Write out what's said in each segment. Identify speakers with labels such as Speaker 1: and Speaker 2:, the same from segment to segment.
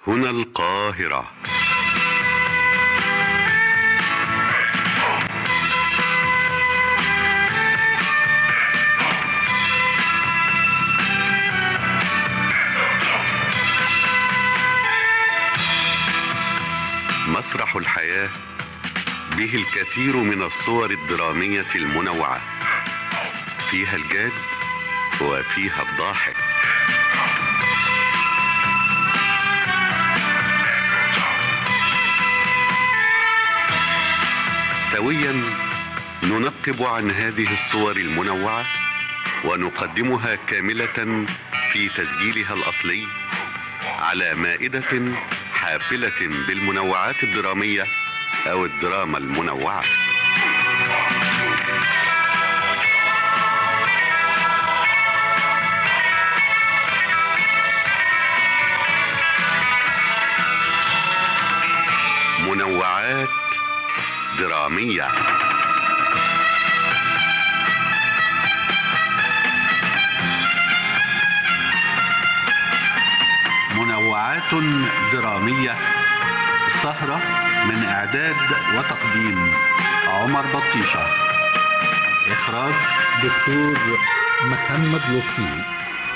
Speaker 1: هنا القاهرة مسرح الحياة به الكثير من الصور الدرامية المنوعة فيها الجاد وفيها الضاحك سويا ننقب عن هذه الصور المنوعة ونقدمها كاملة في تسجيلها الأصلي على مائدة حافلة بالمنوعات الدرامية أو الدراما المنوعة منوعات درامية منوعات درامية سهرة من إعداد وتقديم عمر بطيشة إخراج
Speaker 2: دكتور محمد لطفي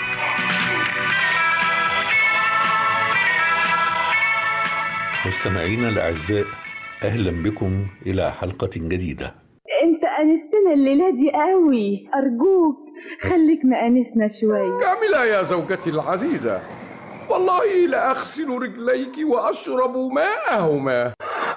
Speaker 3: مستمعينا الأعزاء أهلا بكم إلى حلقة جديدة
Speaker 4: انت انستنا الليله دي قوي ارجوك خليك مأنسنا شويه
Speaker 5: كاملة يا زوجتي العزيزة والله لأغسل رجليك وأشرب ماءهما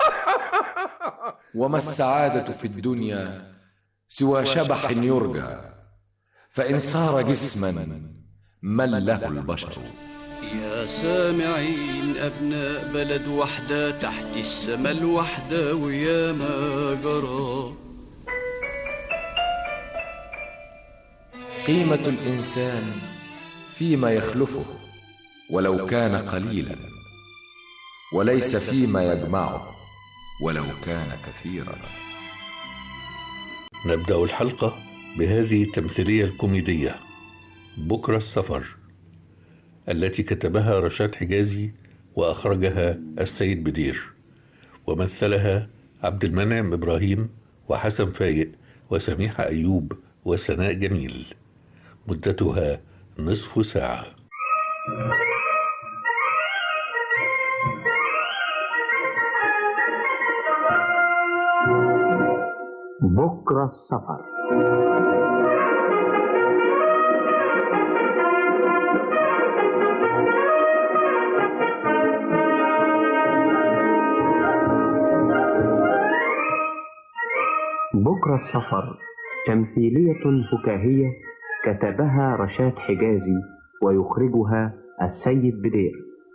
Speaker 6: وما السعادة في الدنيا سوى شبح يرجى فإن صار جسما من له البشر
Speaker 7: يا سامعين أبناء بلد وحدة تحت السما الوحدة ويا ما جرى
Speaker 6: قيمة الإنسان فيما يخلفه ولو كان قليلا وليس فيما يجمعه ولو كان كثيرا
Speaker 3: نبدأ الحلقة بهذه التمثيلية الكوميدية بكرة السفر التي كتبها رشاد حجازي وأخرجها السيد بدير ومثلها عبد المنعم إبراهيم وحسن فايق وسميحة أيوب وسناء جميل مدتها نصف ساعة
Speaker 8: بكرة السفر بكرة السفر تمثيلية فكاهية كتبها رشاد حجازي ويخرجها السيد بدير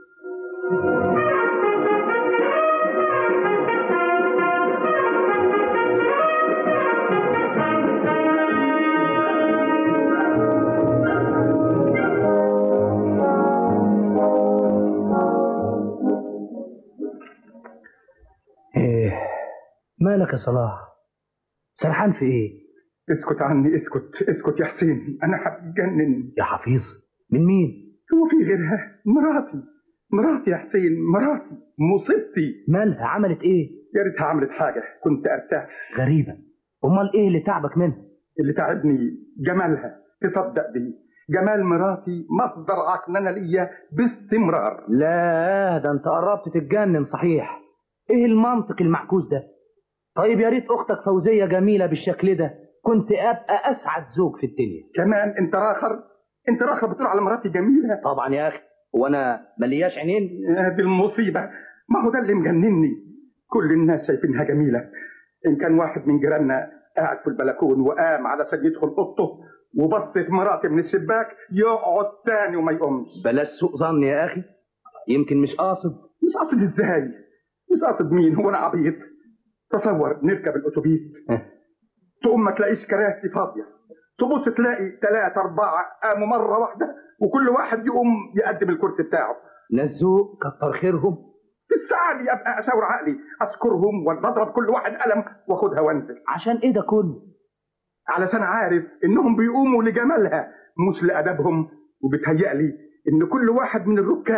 Speaker 9: ايه مالك يا صلاح سرحان في ايه
Speaker 10: اسكت عني اسكت اسكت يا حسين انا هتجنن
Speaker 9: يا حفيظ من مين
Speaker 10: هو في غيرها مراتي مراتي يا حسين مراتي مصيبتي
Speaker 9: مالها عملت ايه
Speaker 10: يا ريتها عملت حاجه كنت ارتاح
Speaker 9: غريبة امال ايه اللي تعبك منها
Speaker 10: اللي تعبني جمالها تصدق بيه جمال مراتي مصدر عكننه ليا باستمرار
Speaker 9: لا ده انت قربت تتجنن صحيح ايه المنطق المعكوس ده طيب يا ريت اختك فوزية جميلة بالشكل ده كنت ابقى اسعد زوج في الدنيا
Speaker 10: كمان انت راخر انت راخر بتقول على مراتي جميله
Speaker 9: طبعا يا اخي هو انا ملياش عينين
Speaker 10: دي المصيبه ما هو ده اللي مجنني كل الناس شايفينها جميله ان كان واحد من جيراننا قاعد في البلكون وقام على سد يدخل اوضته وبص في مراتي من الشباك يقعد تاني وما يقومش
Speaker 9: بلاش سوء ظن يا اخي يمكن مش قاصد
Speaker 10: مش قاصد ازاي مش قاصد مين هو انا عبيط تصور نركب الاتوبيس تقوم ما تلاقيش كراسي فاضيه تبص تلاقي ثلاثة أربعة قاموا مرة واحدة وكل واحد يقوم يقدم الكرسي بتاعه
Speaker 9: نزوق كتر خيرهم
Speaker 10: في الساعة دي أبقى أشاور عقلي أذكرهم ولا أضرب كل واحد قلم وأخدها وأنزل
Speaker 9: عشان إيه ده كله؟
Speaker 10: علشان عارف إنهم بيقوموا لجمالها مش لأدبهم وبتهيألي إن كل واحد من الركاب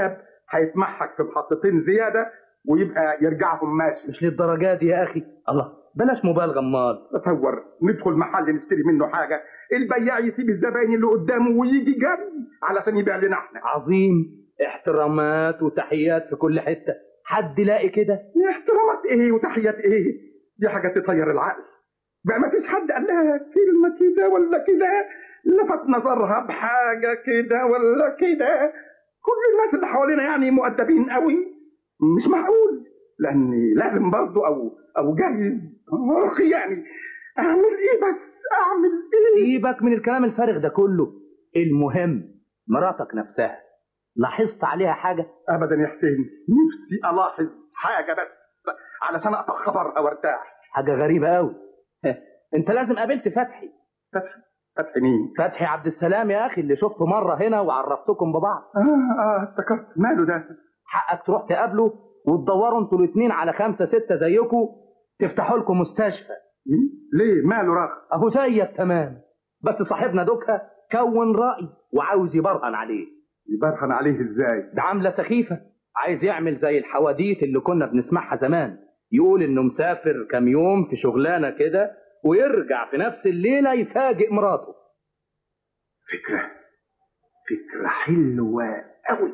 Speaker 10: هيتمحك في محطتين زياده ويبقى يرجعهم ماشي
Speaker 9: مش للدرجه دي يا اخي الله بلاش مبالغه امال
Speaker 10: تصور ندخل محل نشتري منه حاجه البياع يسيب الزباين اللي قدامه ويجي جري علشان يبيع لنا احنا
Speaker 9: عظيم احترامات وتحيات في كل حته حد لاقي كده
Speaker 10: احترامات ايه وتحيات ايه دي حاجه تطير العقل بقى ما فيش حد قال لها كلمه كده ولا كده لفت نظرها بحاجه كده ولا كده كل الناس اللي حوالينا يعني مؤدبين قوي مش معقول لاني لازم برضه او او جايز اخي يعني اعمل ايه بس اعمل ايه
Speaker 9: سيبك من الكلام الفارغ ده كله المهم مراتك نفسها لاحظت عليها حاجه
Speaker 10: ابدا يا حسين نفسي الاحظ حاجه بس علشان اقطع خبر او ارتاح
Speaker 9: حاجه غريبه قوي انت لازم قابلت فتحي
Speaker 10: فتحي فتحي مين
Speaker 9: فتحي عبد السلام يا اخي اللي شفته مره هنا وعرفتكم ببعض
Speaker 10: اه اه افتكرت ماله ده
Speaker 9: حقك تروح تقابله وتدوروا انتوا الاثنين على خمسه سته زيكم تفتحوا لكم مستشفى
Speaker 10: ليه ماله رغم
Speaker 9: اهو زيك تمام بس صاحبنا دوكا كون راي وعاوز يبرهن عليه
Speaker 10: يبرهن عليه ازاي
Speaker 9: ده عامله سخيفه عايز يعمل زي الحواديت اللي كنا بنسمعها زمان يقول انه مسافر كام يوم في شغلانه كده ويرجع في نفس الليله يفاجئ مراته
Speaker 10: فكره فكره حلوه قوي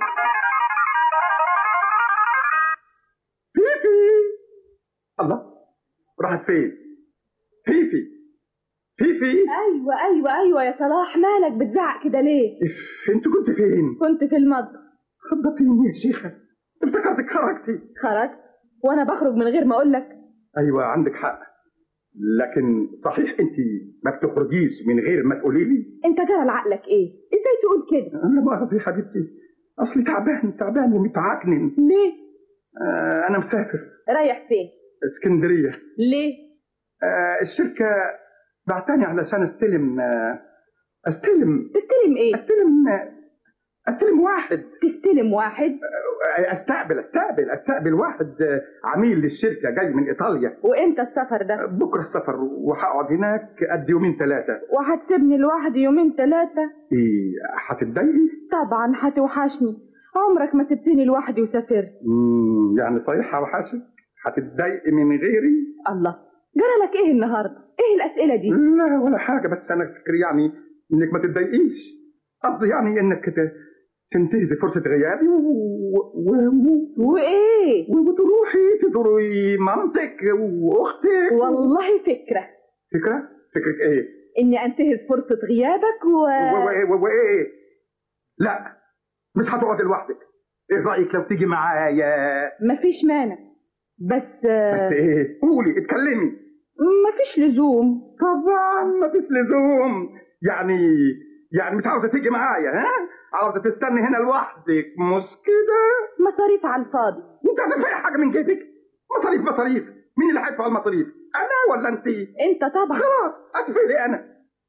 Speaker 10: فيفي الله راحت فين فيفي فيفي
Speaker 4: ايوه ايوه ايوه يا صلاح مالك بتزعق كده ليه
Speaker 10: انت كنت فين
Speaker 4: كنت في المطبخ
Speaker 10: خبطيني يا شيخه افتكرتك خرجتي
Speaker 4: خرجت وانا بخرج من غير ما اقول لك
Speaker 10: ايوه عندك حق لكن صحيح انت ما بتخرجيش من غير ما تقولي لي
Speaker 4: انت جرى لعقلك ايه ازاي تقول كده
Speaker 10: انا مؤاخذة يا حبيبتي اصلي تعبان تعبان ومتعكنن
Speaker 4: ليه
Speaker 10: آه انا مسافر
Speaker 4: رايح فين
Speaker 10: اسكندريه
Speaker 4: ليه
Speaker 10: آه الشركه بعتاني علشان استلم آه استلم
Speaker 4: تستلم ايه
Speaker 10: استلم آه استلم واحد
Speaker 4: تستلم واحد
Speaker 10: استقبل استقبل استقبل واحد آه، عميل للشركه جاي من ايطاليا
Speaker 4: وامتى السفر ده
Speaker 10: بكره السفر وهقعد هناك قد يومين ثلاثه
Speaker 4: وهتسيبني لوحدي يومين ثلاثة
Speaker 10: ايه هتتضايقي
Speaker 4: طبعا هتوحشني عمرك ما سبتني لوحدي وسافرت
Speaker 10: مم، يعني صحيح هوحشك هتتضايقي من غيري
Speaker 4: الله جرى لك ايه النهارده ايه الاسئله دي
Speaker 10: لا ولا حاجه بس انا فكري يعني انك ما تتضايقيش قصدي يعني انك ت- تنتهزي فرصه غيابي و... و... و...
Speaker 4: وايه
Speaker 10: وتروحي تزوري مامتك واختك
Speaker 4: والله فكره
Speaker 10: فكره فكره ايه
Speaker 4: اني انتهز فرصه غيابك و
Speaker 10: وايه و... و... ايه لا مش هتقعدي لوحدك ايه رايك لو تيجي معايا
Speaker 4: مفيش مانع بس
Speaker 10: بس ايه قولي اتكلمي
Speaker 4: مفيش لزوم
Speaker 10: طبعا مفيش لزوم يعني يعني مش عاوزه تيجي معايا ها عاوزه تستني هنا لوحدك مش كده
Speaker 4: مصاريف على الفاضي
Speaker 10: انت هتدفعي حاجه من جيبك مصاريف مصاريف مين اللي هيدفع المصاريف انا ولا انت
Speaker 4: انت طبعا
Speaker 10: خلاص ادفع لي انا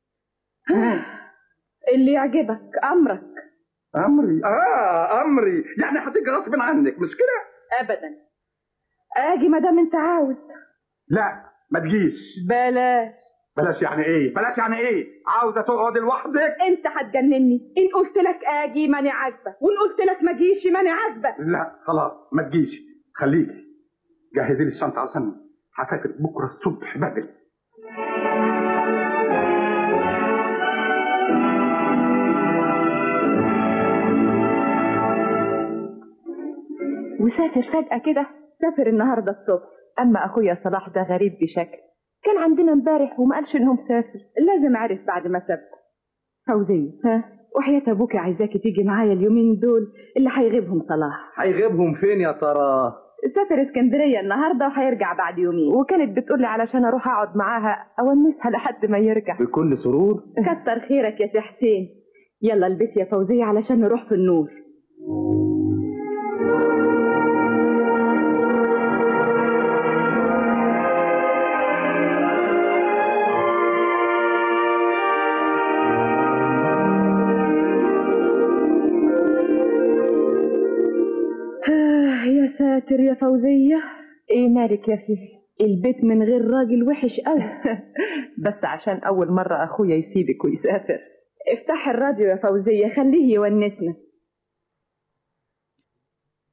Speaker 4: اللي يعجبك امرك
Speaker 10: امري اه امري يعني هتيجي غصب عنك مش كده
Speaker 4: ابدا اجي ما دام انت عاوز
Speaker 10: لا ما تجيش
Speaker 4: بلاش
Speaker 10: بلاش يعني ايه بلاش يعني ايه عاوزه تقعد لوحدك
Speaker 4: انت هتجنني ان قلت لك اجي ماني عاجبه وان قلت لك ما جيش ماني عاجبه
Speaker 10: لا خلاص ما تجيش خليكي جهزي لي الشنطه عشان هسافر بكره الصبح بدري
Speaker 4: وسافر فجأة كده سافر النهاردة الصبح أما أخويا صلاح ده غريب بشكل كان عندنا امبارح وما قالش إنه مسافر لازم عرف بعد ما سابكم فوزية ها وحياة أبوك عايزاكي تيجي معايا اليومين دول اللي هيغيبهم صلاح
Speaker 9: هيغيبهم فين يا ترى
Speaker 4: سافر اسكندرية النهاردة وهيرجع بعد يومين وكانت بتقولي علشان أروح أقعد معاها أونسها لحد ما يرجع
Speaker 9: بكل سرور
Speaker 4: كتر خيرك يا سي حسين يلا البسي يا فوزية علشان نروح في النور آه يا ساتر يا فوزية ايه مالك يا فيفي البيت من غير راجل وحش قوي
Speaker 11: بس عشان أول مرة أخويا يسيبك ويسافر
Speaker 4: افتح الراديو يا فوزية خليه يونسنا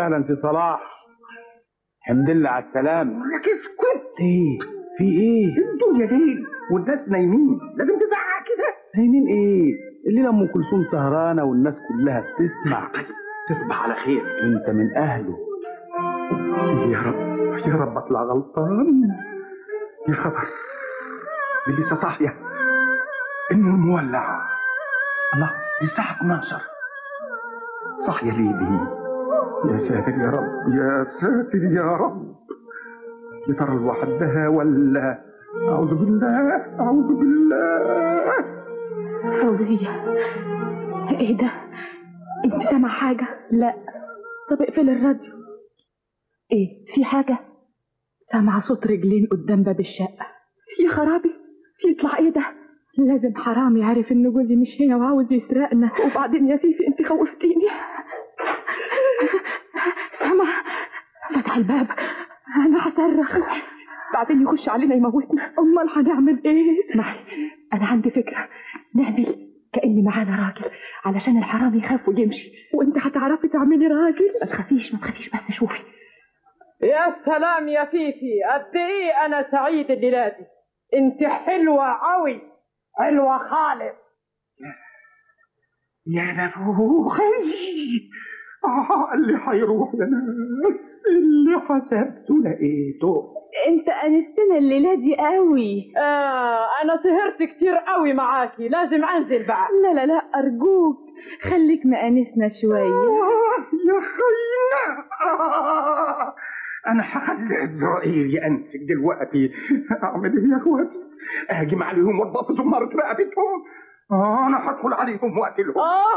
Speaker 12: اهلا في صلاح الحمد لله على السلامه
Speaker 10: لك اسكت
Speaker 12: ايه في ايه
Speaker 10: الدنيا ليل والناس نايمين لازم تزعق كده
Speaker 12: نايمين ايه الليله ام كلثوم سهرانه والناس كلها بتسمع
Speaker 10: تصبح على خير
Speaker 12: انت من اهله
Speaker 10: يا رب يا رب اطلع غلطان يا خبر دي لسه صاحيه انه مولع الله دي الساعه 12 صاحيه ليه دي يا ساتر يا رب يا ساتر يا رب يا ترى لوحدها ولا اعوذ بالله اعوذ بالله
Speaker 4: فوزية ايه ده انت سامع حاجة لا طب اقفل الراديو ايه في حاجة سامعة صوت رجلين قدام باب الشقة يا خرابي يطلع ايه ده لازم حرامي عارف ان جوزي مش هنا وعاوز يسرقنا وبعدين يا فيفي انت خوفتيني سامع فتح الباب انا هصرخ بعدين يخش علينا يموتنا امال هنعمل ايه اسمعي انا عندي فكره نعمل كأن معانا راجل علشان الحرامي يخاف ويمشي وانت هتعرفي تعملي راجل ما تخافيش ما تخافيش بس شوفي
Speaker 11: يا سلام يا فيفي قد ايه انا سعيد الليله دي انت حلوه قوي حلوه خالص
Speaker 10: يا نفوخي آه اللي هيروح لنا اللي حسبته لقيته
Speaker 4: انت انستنا الليله دي قوي
Speaker 11: آه انا سهرت كتير قوي معاكي لازم انزل بقى
Speaker 4: لا لا لا ارجوك خليك مأنسنا شويه
Speaker 10: آه يا خينا آه انا هخلي عزرائيل يأنسك دلوقتي اعمل ايه يا اخواتي اهجم عليهم واضبط زمارة رقبتهم آه انا هدخل عليهم واقتلهم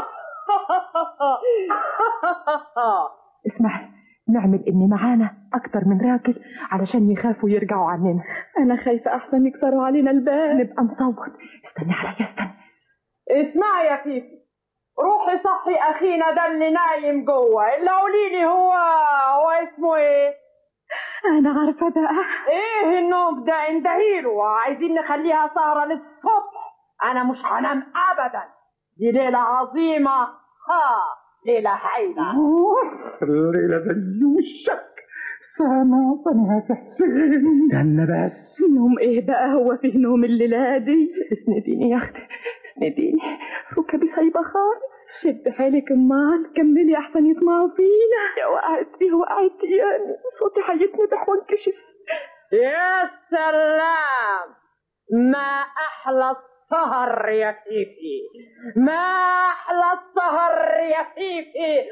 Speaker 4: اسمعي نعمل ان معانا اكتر من راجل علشان يخافوا يرجعوا عننا انا خايفه احسن يكسروا علينا الباب نبقى نصوت استني عليا استني
Speaker 11: اسمعي يا فيفي روحي صحي اخينا ده اللي نايم جوه الا قولي لي هو هو اسمه ايه
Speaker 4: انا عارفه بقى
Speaker 11: ايه النوم ده اندهيله عايزين نخليها سهره للصبح انا مش هنام ابدا دي ليله عظيمه ها ليله هايله
Speaker 10: الليلة زي وشك سامع صنعة حسين
Speaker 12: استنى بس
Speaker 4: نوم ايه بقى هو فيه نوم الليله دي اسنديني يا اختي اسنديني ركبي خايبه خالص شد حالك امال كملي احسن يسمعوا فينا يا وقعتي وقعتي يعني صوتي هيتنبح وانكشف
Speaker 11: يا سلام ما احلى السهر يا فيفي ما احلى السهر يا فيفي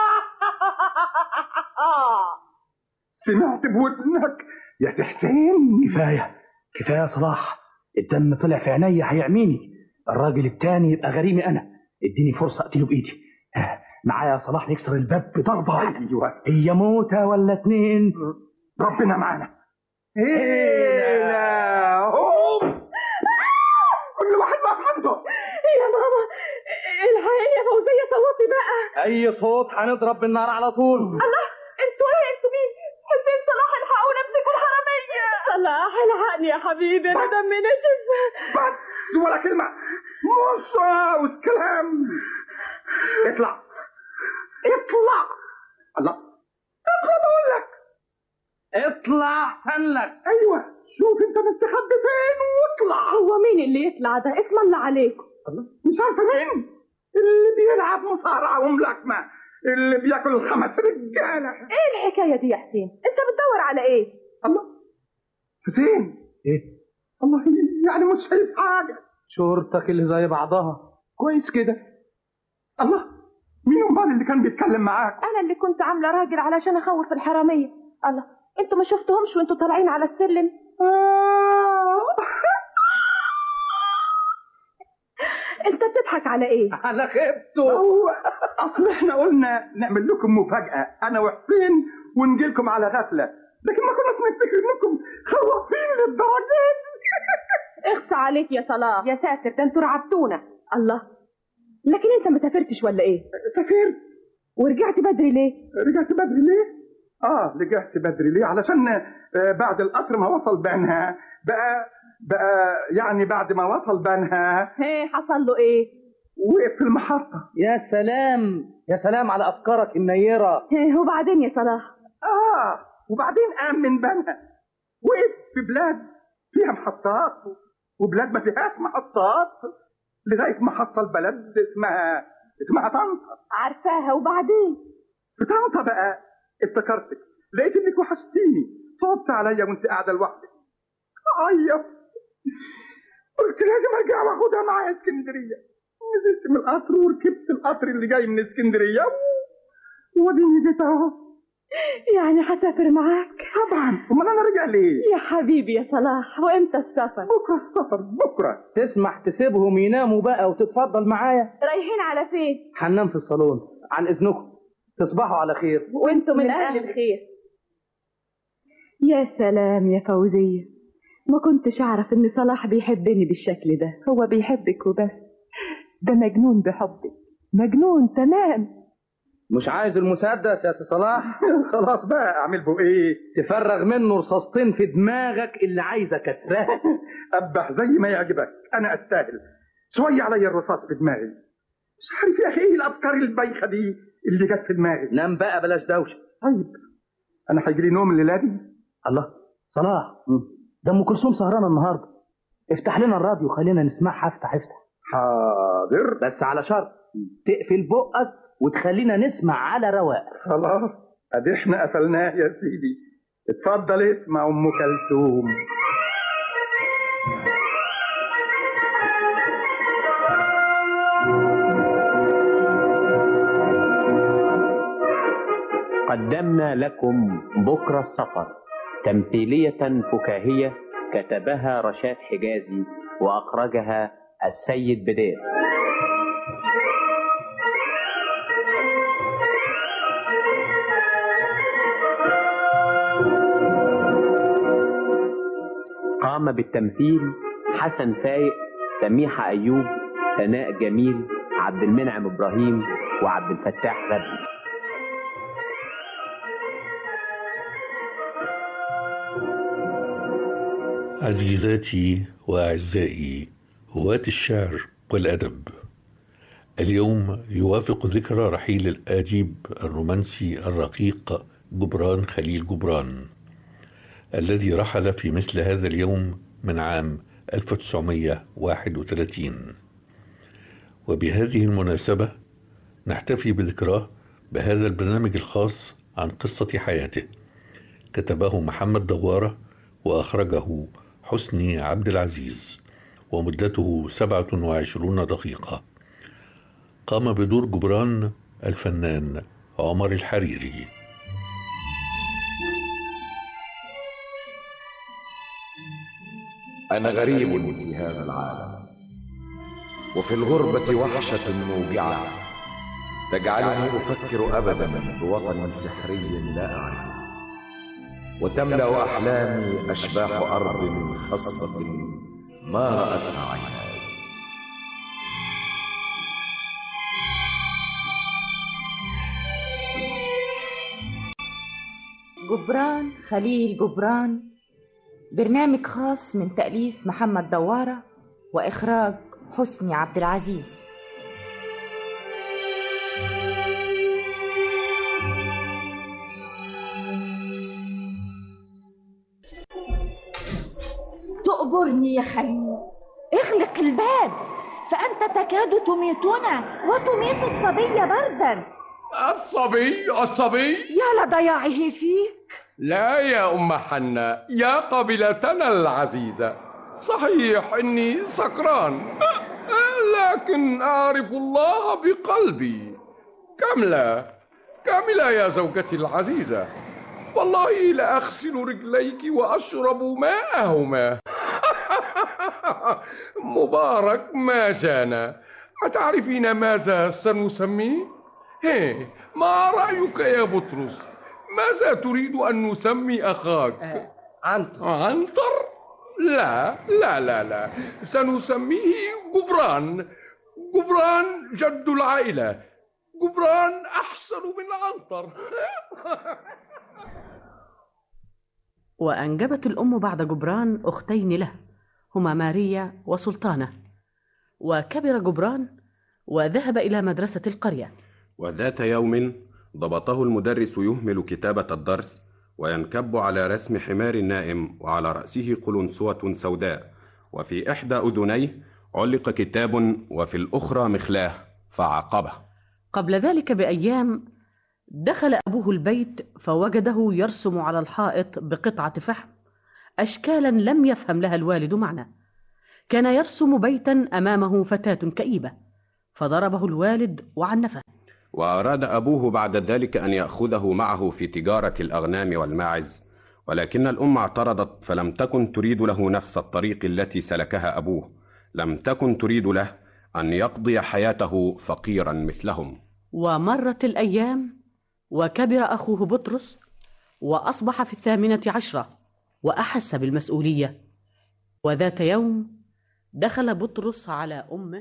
Speaker 10: سمعت بودنك يا سي حسين
Speaker 9: كفايه كفايه يا صلاح الدم طلع في عينيا هيعميني الراجل التاني يبقى غريمي انا اديني فرصه اقتله بايدي آه، معايا يا صلاح نكسر الباب بضربه واحده
Speaker 10: ايوه
Speaker 9: هي موته ولا اتنين
Speaker 10: ربنا معانا ايه لا هوب كل واحد ما عنده
Speaker 4: يا ماما الحقيقة يا فوزية صوتي بقى
Speaker 9: اي صوت هنضرب بالنار على طول
Speaker 4: الله انتوا ايه انتوا مين حسين صلاح الحقونا ابنكم الحرامية صلاح الحقني يا حبيبي انا دمي نشف
Speaker 10: بس ولا كلمة مش عاوز كلام اطلع اطلع الله اطلع بقول لك
Speaker 9: اطلع احسن لك
Speaker 10: ايوه شوف انت مستخبي فين واطلع
Speaker 4: هو مين اللي يطلع ده اسم الله عليكم
Speaker 10: الله مش عارفه مين اللي بيلعب مصارعه وملاكمه اللي بياكل خمس رجاله
Speaker 4: ايه الحكاية دي يا حسين انت بتدور على ايه
Speaker 10: الله حسين
Speaker 9: ايه
Speaker 10: الله يعني مش شايف حاجه
Speaker 9: شورتك اللي زي بعضها
Speaker 10: كويس كده الله مين امال اللي كان بيتكلم معاك
Speaker 4: انا اللي كنت عاملة راجل علشان اخوف الحرامية الله انتوا ما شفتهمش وانتوا طالعين على السلم
Speaker 10: آه.
Speaker 4: انت بتضحك على ايه
Speaker 9: على خيبته
Speaker 10: هو اصل احنا قلنا نعمل لكم مفاجاه انا وحسين ونجي لكم على غفله لكن ما كناش نفتكر انكم خوافين للدرجه دي
Speaker 4: اخصى عليك يا صلاح يا ساتر ده انتوا رعبتونا الله لكن انت ما سافرتش ولا ايه
Speaker 10: سافرت
Speaker 4: ورجعت بدري ليه
Speaker 10: رجعت بدري ليه؟ اه رجعت بدري ليه؟ علشان آه بعد القطر ما وصل بنها بقى بقى يعني بعد ما وصل بنها
Speaker 4: ايه حصل له ايه
Speaker 10: وقف في المحطة
Speaker 9: يا سلام يا سلام على افكارك النيره
Speaker 4: وبعدين يا صلاح
Speaker 10: اه وبعدين قام من بنها وقف في بلاد فيها محطات وبلاد ما فيهاش محطات لغاية ما حصل بلد اسمها اسمها طنطا
Speaker 4: عارفاها وبعدين
Speaker 10: في طنطا بقى افتكرتك لقيت انك وحشتيني صوت عليا وانت قاعدة لوحدك عيط قلت لازم ارجع واخدها معايا اسكندرية نزلت من القطر وركبت القطر اللي جاي من اسكندرية واديني جيت اهو
Speaker 4: يعني هسافر معاك
Speaker 10: طبعا امال انا راجع ليه
Speaker 4: يا حبيبي يا صلاح وامتى السفر
Speaker 10: بكره السفر بكره
Speaker 9: تسمح تسيبهم يناموا بقى وتتفضل معايا
Speaker 4: رايحين على فين
Speaker 9: هننام في الصالون عن اذنكم تصبحوا على خير
Speaker 4: وانتم من اهل الخير يا سلام يا فوزية ما كنتش اعرف ان صلاح بيحبني بالشكل ده هو بيحبك وبس ده مجنون بحبك مجنون تمام
Speaker 9: مش عايز المسدس يا سي صلاح
Speaker 10: خلاص بقى اعمل به ايه
Speaker 9: تفرغ منه رصاصتين في دماغك اللي عايزه كسرها
Speaker 10: ابح زي ما يعجبك انا استاهل شويه عليا الرصاص في دماغي مش عارف يا اخي ايه الافكار البايخه دي اللي جت في دماغي
Speaker 9: نام بقى بلاش دوشه
Speaker 10: طيب انا هيجيلي نوم الليله دي
Speaker 9: الله صلاح ده ام كلثوم سهرانه النهارده افتح لنا الراديو خلينا نسمعها افتح افتح
Speaker 10: حاضر
Speaker 9: بس على شرط تقفل بقك وتخلينا نسمع على رواق
Speaker 10: خلاص ادي احنا قفلناه يا سيدي اتفضل اسمع ام كلثوم
Speaker 8: قدمنا لكم بكرة السفر تمثيلية فكاهية كتبها رشاد حجازي وأخرجها السيد بدير قام بالتمثيل حسن فايق سميحة أيوب سناء جميل عبد المنعم إبراهيم وعبد الفتاح غبي
Speaker 3: عزيزاتي واعزائي هواة الشعر والادب اليوم يوافق ذكرى رحيل الاديب الرومانسي الرقيق جبران خليل جبران الذي رحل في مثل هذا اليوم من عام 1931 وبهذه المناسبة نحتفي بذكراه بهذا البرنامج الخاص عن قصة حياته كتبه محمد دوارة وأخرجه حسني عبد العزيز ومدته سبعة وعشرون دقيقة قام بدور جبران الفنان عمر الحريري
Speaker 6: أنا غريب في هذا العالم وفي الغربة وحشة موجعة تجعلني أفكر أبدا بوطن سحري لا أعرفه وتملأ أحلامي أشباح أرض خصبة ما رأتها عيناي
Speaker 13: جبران خليل جبران برنامج خاص من تأليف محمد دوارة وإخراج حسني عبد العزيز
Speaker 14: تؤبرني يا خليل اغلق الباب فأنت تكاد تميتنا وتميت الصبي بردا
Speaker 5: الصبي الصبي
Speaker 14: يا لضياعه فيك
Speaker 5: لا يا أم حنا يا قبيلتنا العزيزة صحيح إني سكران لكن أعرف الله بقلبي كاملة كاملة يا زوجتي العزيزة والله لأغسل رجليك وأشرب ماءهما مبارك ما جانا أتعرفين ماذا سنسميه؟ هي ما رأيك يا بطرس؟ ماذا تريد أن نسمي أخاك؟
Speaker 15: عنتر
Speaker 5: عنتر؟ لا لا لا لا سنسميه جبران جبران جد العائلة جبران أحسن من عنتر
Speaker 16: وأنجبت الأم بعد جبران أختين له هما ماريا وسلطانة وكبر جبران وذهب إلى مدرسة القرية
Speaker 15: وذات يوم ضبطه المدرس يهمل كتابة الدرس وينكب على رسم حمار نائم وعلى رأسه قلنسوة سوداء وفي إحدى أذنيه علق كتاب وفي الأخرى مخلاه فعاقبه
Speaker 16: قبل ذلك بأيام دخل أبوه البيت فوجده يرسم على الحائط بقطعة فحم أشكالا لم يفهم لها الوالد معنى كان يرسم بيتا أمامه فتاة كئيبة فضربه الوالد وعنفه
Speaker 15: وأراد أبوه بعد ذلك أن يأخذه معه في تجارة الأغنام والماعز ولكن الأم اعترضت فلم تكن تريد له نفس الطريق التي سلكها أبوه لم تكن تريد له أن يقضي حياته فقيرا مثلهم
Speaker 16: ومرت الأيام وكبر أخوه بطرس وأصبح في الثامنة عشرة وأحس بالمسؤولية وذات يوم دخل بطرس على أمه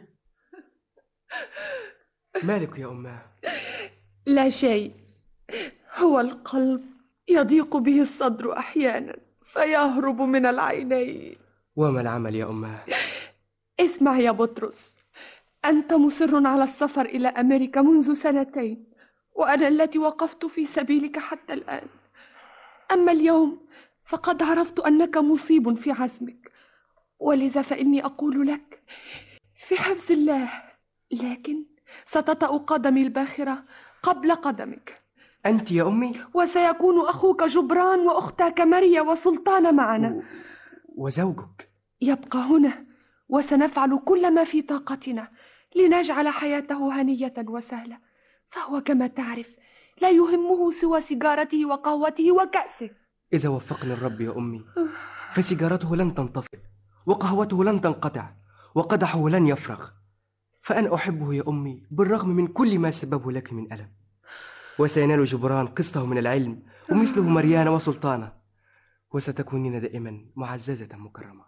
Speaker 17: مالك يا أماه
Speaker 18: لا شيء هو القلب يضيق به الصدر أحيانا فيهرب من العينين
Speaker 17: وما العمل يا أماه
Speaker 18: اسمع يا بطرس أنت مصر على السفر إلى أمريكا منذ سنتين وأنا التي وقفت في سبيلك حتى الآن أما اليوم فقد عرفت أنك مصيب في عزمك ولذا فإني أقول لك في حفظ الله لكن ستطأ قدمي الباخرة قبل قدمك
Speaker 17: أنت يا أمي
Speaker 18: وسيكون أخوك جبران وأختك مريا وسلطان معنا
Speaker 17: وزوجك
Speaker 18: يبقى هنا وسنفعل كل ما في طاقتنا لنجعل حياته هنية وسهلة فهو كما تعرف لا يهمه سوى سيجارته وقهوته وكأسه
Speaker 17: إذا وفقني الرب يا أمي فسيجارته لن تنطفئ وقهوته لن تنقطع وقدحه لن يفرغ فأنا أحبه يا أمي بالرغم من كل ما سببه لك من ألم وسينال جبران قسطه من العلم ومثله مريان وسلطانة وستكونين دائما معززة مكرمة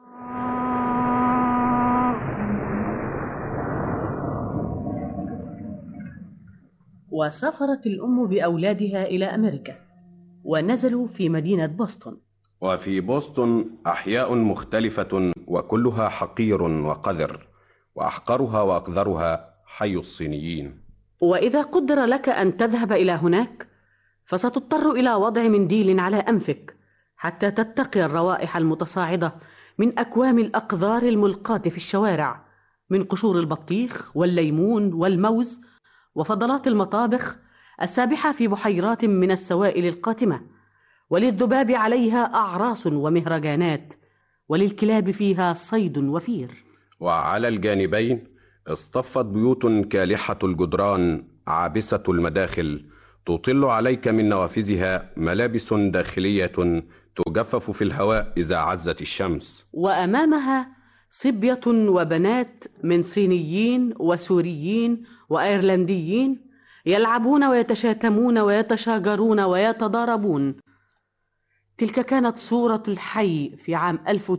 Speaker 16: وسافرت الأم بأولادها إلى أمريكا ونزلوا في مدينة بوسطن
Speaker 15: وفي بوسطن أحياء مختلفة وكلها حقير وقذر وأحقرها وأقذرها حي الصينيين
Speaker 16: وإذا قدر لك أن تذهب إلى هناك فستضطر إلى وضع منديل على أنفك حتى تتقي الروائح المتصاعدة من أكوام الأقذار الملقاة في الشوارع من قشور البطيخ والليمون والموز وفضلات المطابخ السابحة في بحيرات من السوائل القاتمة وللذباب عليها أعراس ومهرجانات وللكلاب فيها صيد وفير
Speaker 15: وعلى الجانبين اصطفت بيوت كالحة الجدران عابسة المداخل تطل عليك من نوافذها ملابس داخلية تجفف في الهواء إذا عزت الشمس
Speaker 16: وأمامها صبية وبنات من صينيين وسوريين وأيرلنديين يلعبون ويتشاتمون ويتشاجرون ويتضاربون تلك كانت صورة الحي في عام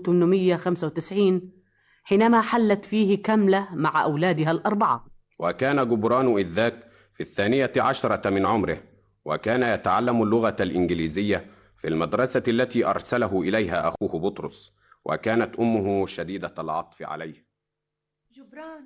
Speaker 16: 1895 حينما حلت فيه كملة مع أولادها الأربعة
Speaker 15: وكان جبران إذ ذاك في الثانية عشرة من عمره وكان يتعلم اللغة الإنجليزية في المدرسة التي أرسله إليها أخوه بطرس وكانت أمه شديدة العطف عليه
Speaker 18: جبران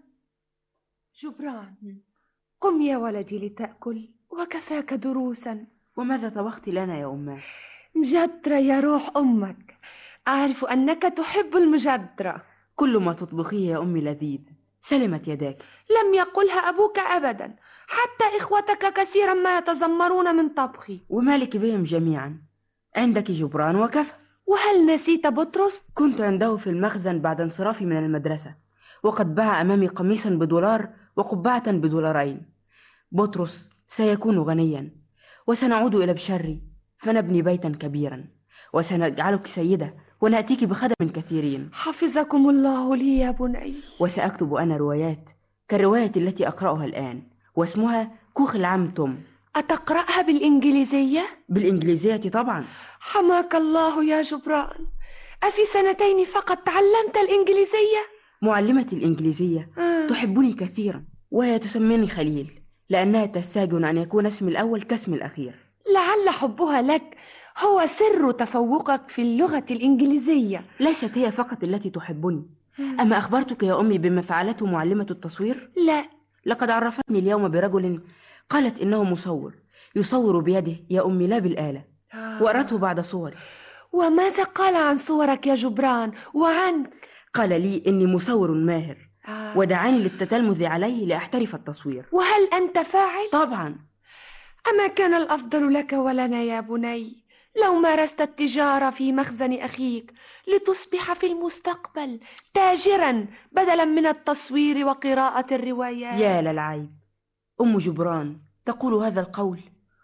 Speaker 18: جبران قم يا ولدي لتأكل وكفاك دروسا
Speaker 19: وماذا طبخت لنا يا أماه؟
Speaker 18: مجدرة يا روح أمك أعرف أنك تحب المجدرة
Speaker 19: كل ما تطبخيه يا أمي لذيذ سلمت يداك
Speaker 18: لم يقلها أبوك أبدا حتى إخوتك كثيرا ما يتذمرون من طبخي
Speaker 19: ومالك بهم جميعا عندك جبران وكفى
Speaker 18: وهل نسيت بطرس؟
Speaker 19: كنت عنده في المخزن بعد انصرافي من المدرسة وقد باع أمامي قميصا بدولار وقبعة بدولارين بطرس سيكون غنيا وسنعود إلى بشري فنبني بيتا كبيرا وسنجعلك سيدة ونأتيك بخدم كثيرين
Speaker 18: حفظكم الله لي يا بني
Speaker 19: وسأكتب أنا روايات كالرواية التي أقرأها الآن واسمها كوخ العم توم
Speaker 18: أتقرأها بالإنجليزية؟
Speaker 19: بالإنجليزية طبعا
Speaker 18: حماك الله يا جبران أفي سنتين فقط تعلمت الإنجليزية؟
Speaker 19: معلمة الإنجليزية
Speaker 18: آه.
Speaker 19: تحبني كثيرا وهي تسميني خليل لأنها تستاجن أن يكون اسمي الأول كاسم الأخير
Speaker 18: لعل حبها لك هو سر تفوقك في اللغة الإنجليزية
Speaker 19: ليست هي فقط التي تحبني أما أخبرتك يا أمي بما فعلته معلمة التصوير؟
Speaker 18: لا
Speaker 19: لقد عرفتني اليوم برجل قالت إنه مصور يصور بيده يا أمي لا بالآلة وأرته بعد صوري
Speaker 18: وماذا قال عن صورك يا جبران وعنك
Speaker 19: قال لي إني مصور ماهر
Speaker 18: آه.
Speaker 19: ودعاني للتتلمذ عليه لأحترف التصوير
Speaker 18: وهل أنت فاعل؟
Speaker 19: طبعا
Speaker 18: أما كان الأفضل لك ولنا يا بني لو مارست التجارة في مخزن أخيك لتصبح في المستقبل تاجرا بدلا من التصوير وقراءة الروايات
Speaker 19: يا للعيب أم جبران تقول هذا القول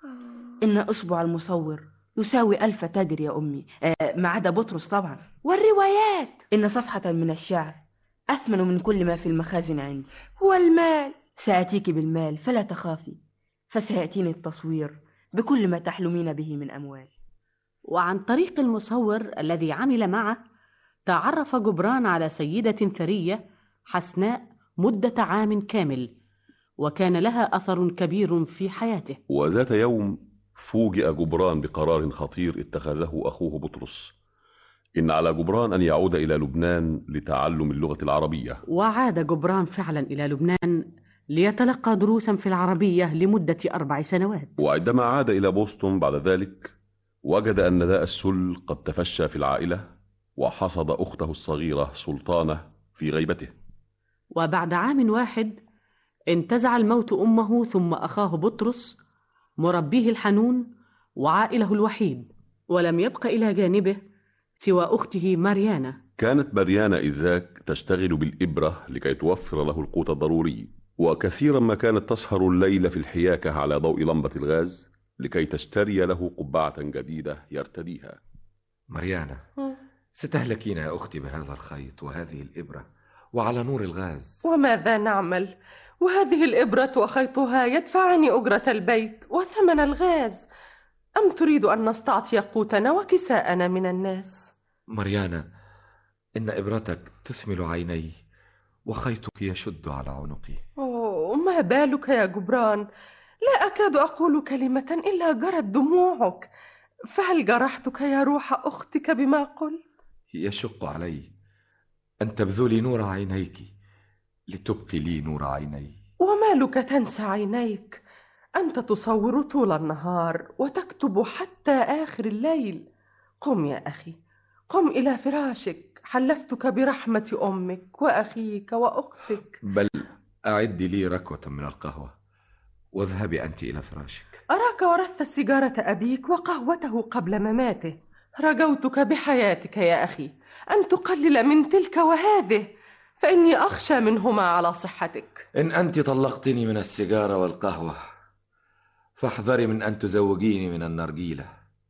Speaker 19: إن إصبع المصور يساوي ألف تاجر يا أمي آه ما عدا بطرس طبعا
Speaker 18: والروايات
Speaker 19: إن صفحة من الشعر أثمن من كل ما في المخازن عندي
Speaker 18: والمال
Speaker 19: سآتيك بالمال فلا تخافي فسيأتيني التصوير بكل ما تحلمين به من أموال
Speaker 16: وعن طريق المصور الذي عمل معه تعرف جبران على سيدة ثرية حسناء مدة عام كامل وكان لها أثر كبير في حياته
Speaker 20: وذات يوم فوجئ جبران بقرار خطير اتخذه أخوه بطرس إن على جبران أن يعود إلى لبنان لتعلم اللغة العربية
Speaker 16: وعاد جبران فعلا إلى لبنان ليتلقى دروسا في العربية لمدة أربع سنوات
Speaker 20: وعندما عاد إلى بوسطن بعد ذلك وجد أن داء السل قد تفشى في العائلة وحصد أخته الصغيرة سلطانة في غيبته
Speaker 16: وبعد عام واحد انتزع الموت أمه ثم أخاه بطرس مربيه الحنون وعائله الوحيد ولم يبق إلى جانبه سوى أخته ماريانا
Speaker 20: كانت ماريانا إذ ذاك تشتغل بالإبرة لكي توفر له القوت الضروري وكثيرا ما كانت تسهر الليل في الحياكة على ضوء لمبة الغاز لكي تشتري له قبعة جديدة يرتديها
Speaker 6: مريانا ستهلكين يا أختي بهذا الخيط وهذه الإبرة وعلى نور الغاز
Speaker 21: وماذا نعمل وهذه الإبرة وخيطها يدفعان أجرة البيت وثمن الغاز أم تريد أن نستعطي قوتنا وكساءنا من الناس
Speaker 6: مريانا إن إبرتك تثمل عيني وخيطك يشد على عنقي
Speaker 21: أوه ما بالك يا جبران لا أكاد أقول كلمة إلا جرت دموعك فهل جرحتك يا روح أختك بما قلت؟
Speaker 6: يشق علي أن تبذلي نور عينيك لتبقي لي نور عيني
Speaker 21: وما لك تنسى عينيك أنت تصور طول النهار وتكتب حتى آخر الليل قم يا أخي قم إلى فراشك حلفتك برحمة أمك وأخيك وأختك
Speaker 6: بل أعدي لي ركوة من القهوة واذهبي أنت إلى فراشك
Speaker 21: أراك ورثت سيجارة أبيك وقهوته قبل مماته رجوتك بحياتك يا أخي أن تقلل من تلك وهذه فإني أخشى منهما على صحتك
Speaker 6: إن أنت طلقتني من السيجارة والقهوة فاحذري من أن تزوجيني من النرجيلة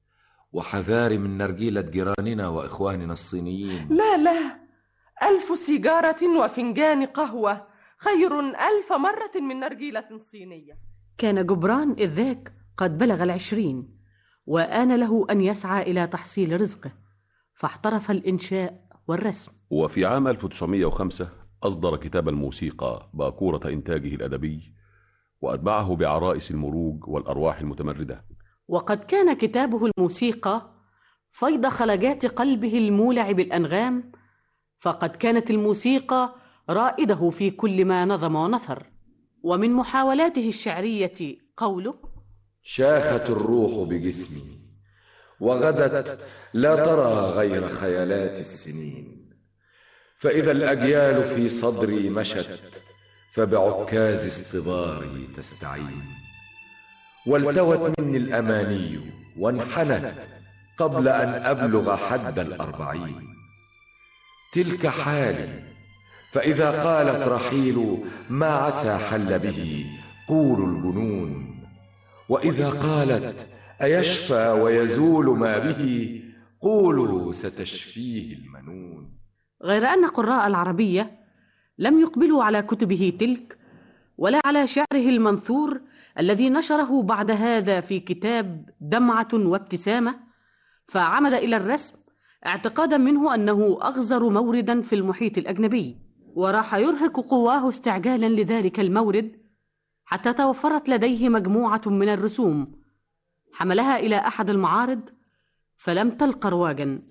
Speaker 6: وحذاري من نرجيلة جيراننا وإخواننا الصينيين
Speaker 21: لا لا ألف سيجارة وفنجان قهوة خير ألف مرة من نرجيلة صينية
Speaker 16: كان جبران إذ ذاك قد بلغ العشرين وآن له أن يسعى إلى تحصيل رزقه فاحترف الإنشاء والرسم
Speaker 20: وفي عام 1905 أصدر كتاب الموسيقى باكورة إنتاجه الأدبي وأتبعه بعرائس المروج والأرواح المتمردة
Speaker 16: وقد كان كتابه الموسيقى فيض خلجات قلبه المولع بالأنغام فقد كانت الموسيقى رائده في كل ما نظم ونثر ومن محاولاته الشعرية قوله
Speaker 6: شاخت الروح بجسمي وغدت لا ترى غير خيالات السنين فإذا الأجيال في صدري مشت فبعكاز اصطباري تستعين والتوت مني الأماني وانحنت قبل أن أبلغ حد الأربعين تلك حالي فإذا قالت رحيل ما عسى حل به قول الجنون وإذا قالت أيشفى ويزول ما به قولوا ستشفيه المنون
Speaker 16: غير أن قراء العربية لم يقبلوا على كتبه تلك ولا على شعره المنثور الذي نشره بعد هذا في كتاب دمعة وابتسامة فعمد إلى الرسم اعتقادا منه أنه أغزر موردا في المحيط الأجنبي وراح يرهق قواه استعجالا لذلك المورد حتى توفرت لديه مجموعة من الرسوم حملها إلى أحد المعارض فلم تلق رواجا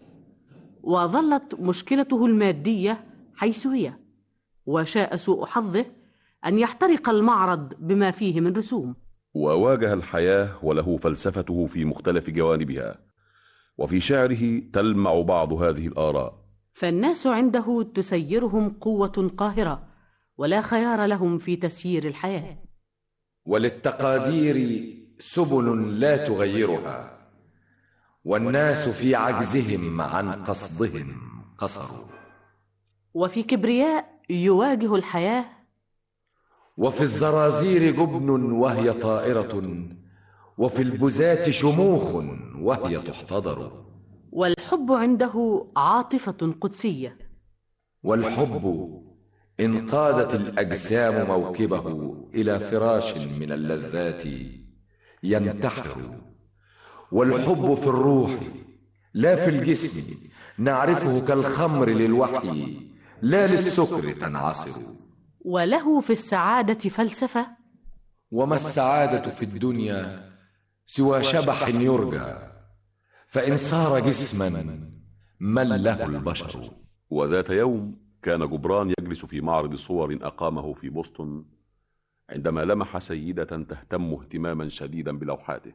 Speaker 16: وظلت مشكلته المادية حيث هي وشاء سوء حظه أن يحترق المعرض بما فيه من رسوم
Speaker 20: وواجه الحياة وله فلسفته في مختلف جوانبها وفي شعره تلمع بعض هذه الآراء
Speaker 16: فالناس عنده تسيرهم قوة قاهرة ولا خيار لهم في تسيير الحياة
Speaker 6: وللتقادير سبل لا تغيرها والناس في عجزهم عن قصدهم قصروا
Speaker 16: وفي كبرياء يواجه الحياة
Speaker 6: وفي الزرازير جبن وهي طائرة وفي البزاة شموخ وهي تحتضر
Speaker 16: والحب عنده عاطفة قدسية
Speaker 6: والحب إن قادت الأجسام موكبه إلى فراش من اللذات ينتحر والحب في الروح لا في الجسم نعرفه كالخمر للوحي لا للسكر تنعصر
Speaker 16: وله في السعادة فلسفة
Speaker 6: وما السعادة في الدنيا سوى شبح يرجى فإن صار جسما من له البشر
Speaker 20: وذات يوم كان جبران يجلس في معرض صور أقامه في بوسطن عندما لمح سيدة تهتم اهتماما شديدا بلوحاته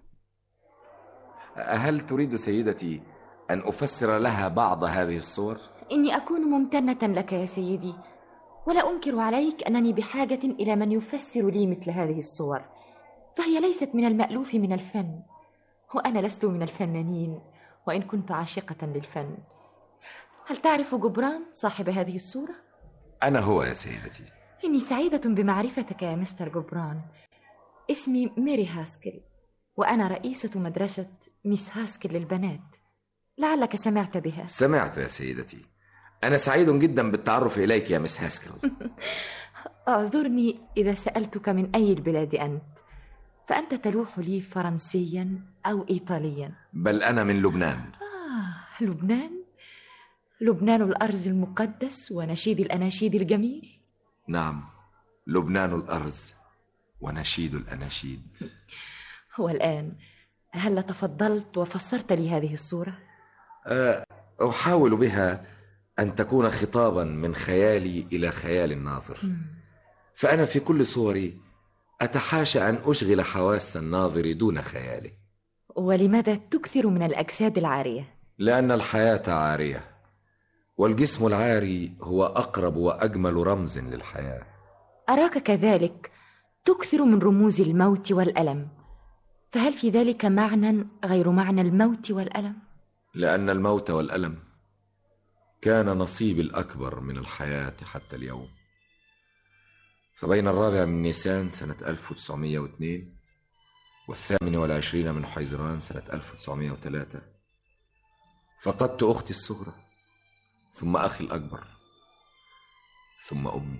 Speaker 6: هل تريد سيدتي أن أفسر لها بعض هذه الصور؟
Speaker 13: إني أكون ممتنة لك يا سيدي ولا أنكر عليك أنني بحاجة إلى من يفسر لي مثل هذه الصور فهي ليست من المألوف من الفن وأنا لست من الفنانين وإن كنت عاشقة للفن هل تعرف جبران صاحب هذه الصورة؟
Speaker 6: أنا هو يا سيدتي
Speaker 13: إني سعيدة بمعرفتك يا مستر جبران اسمي ميري هاسكل وأنا رئيسة مدرسة ميس هاسكل للبنات لعلك سمعت بها
Speaker 6: سمعت يا سيدتي أنا سعيد جدا بالتعرف إليك يا مس هاسكل
Speaker 13: اعذرني إذا سألتك من أي البلاد أنت فأنت تلوح لي فرنسيا أو إيطاليا
Speaker 6: بل أنا من لبنان
Speaker 13: آه لبنان لبنان الأرز المقدس ونشيد الأناشيد الجميل
Speaker 6: نعم لبنان الأرز ونشيد الأناشيد
Speaker 13: والآن هل تفضلت وفسرت لي هذه الصورة؟
Speaker 6: أحاول بها أن تكون خطابا من خيالي إلى خيال الناظر فأنا في كل صوري أتحاشى أن أشغل حواس الناظر دون خياله
Speaker 13: ولماذا تكثر من الأجساد العارية؟
Speaker 6: لأن الحياة عارية والجسم العاري هو أقرب وأجمل رمز للحياة
Speaker 13: أراك كذلك تكثر من رموز الموت والألم فهل في ذلك معنى غير معنى الموت والألم؟
Speaker 6: لأن الموت والألم كان نصيبي الأكبر من الحياة حتى اليوم فبين الرابع من نيسان سنة 1902 والثامن والعشرين من حيزران سنة 1903 فقدت أختي الصغرى ثم أخي الأكبر ثم أمي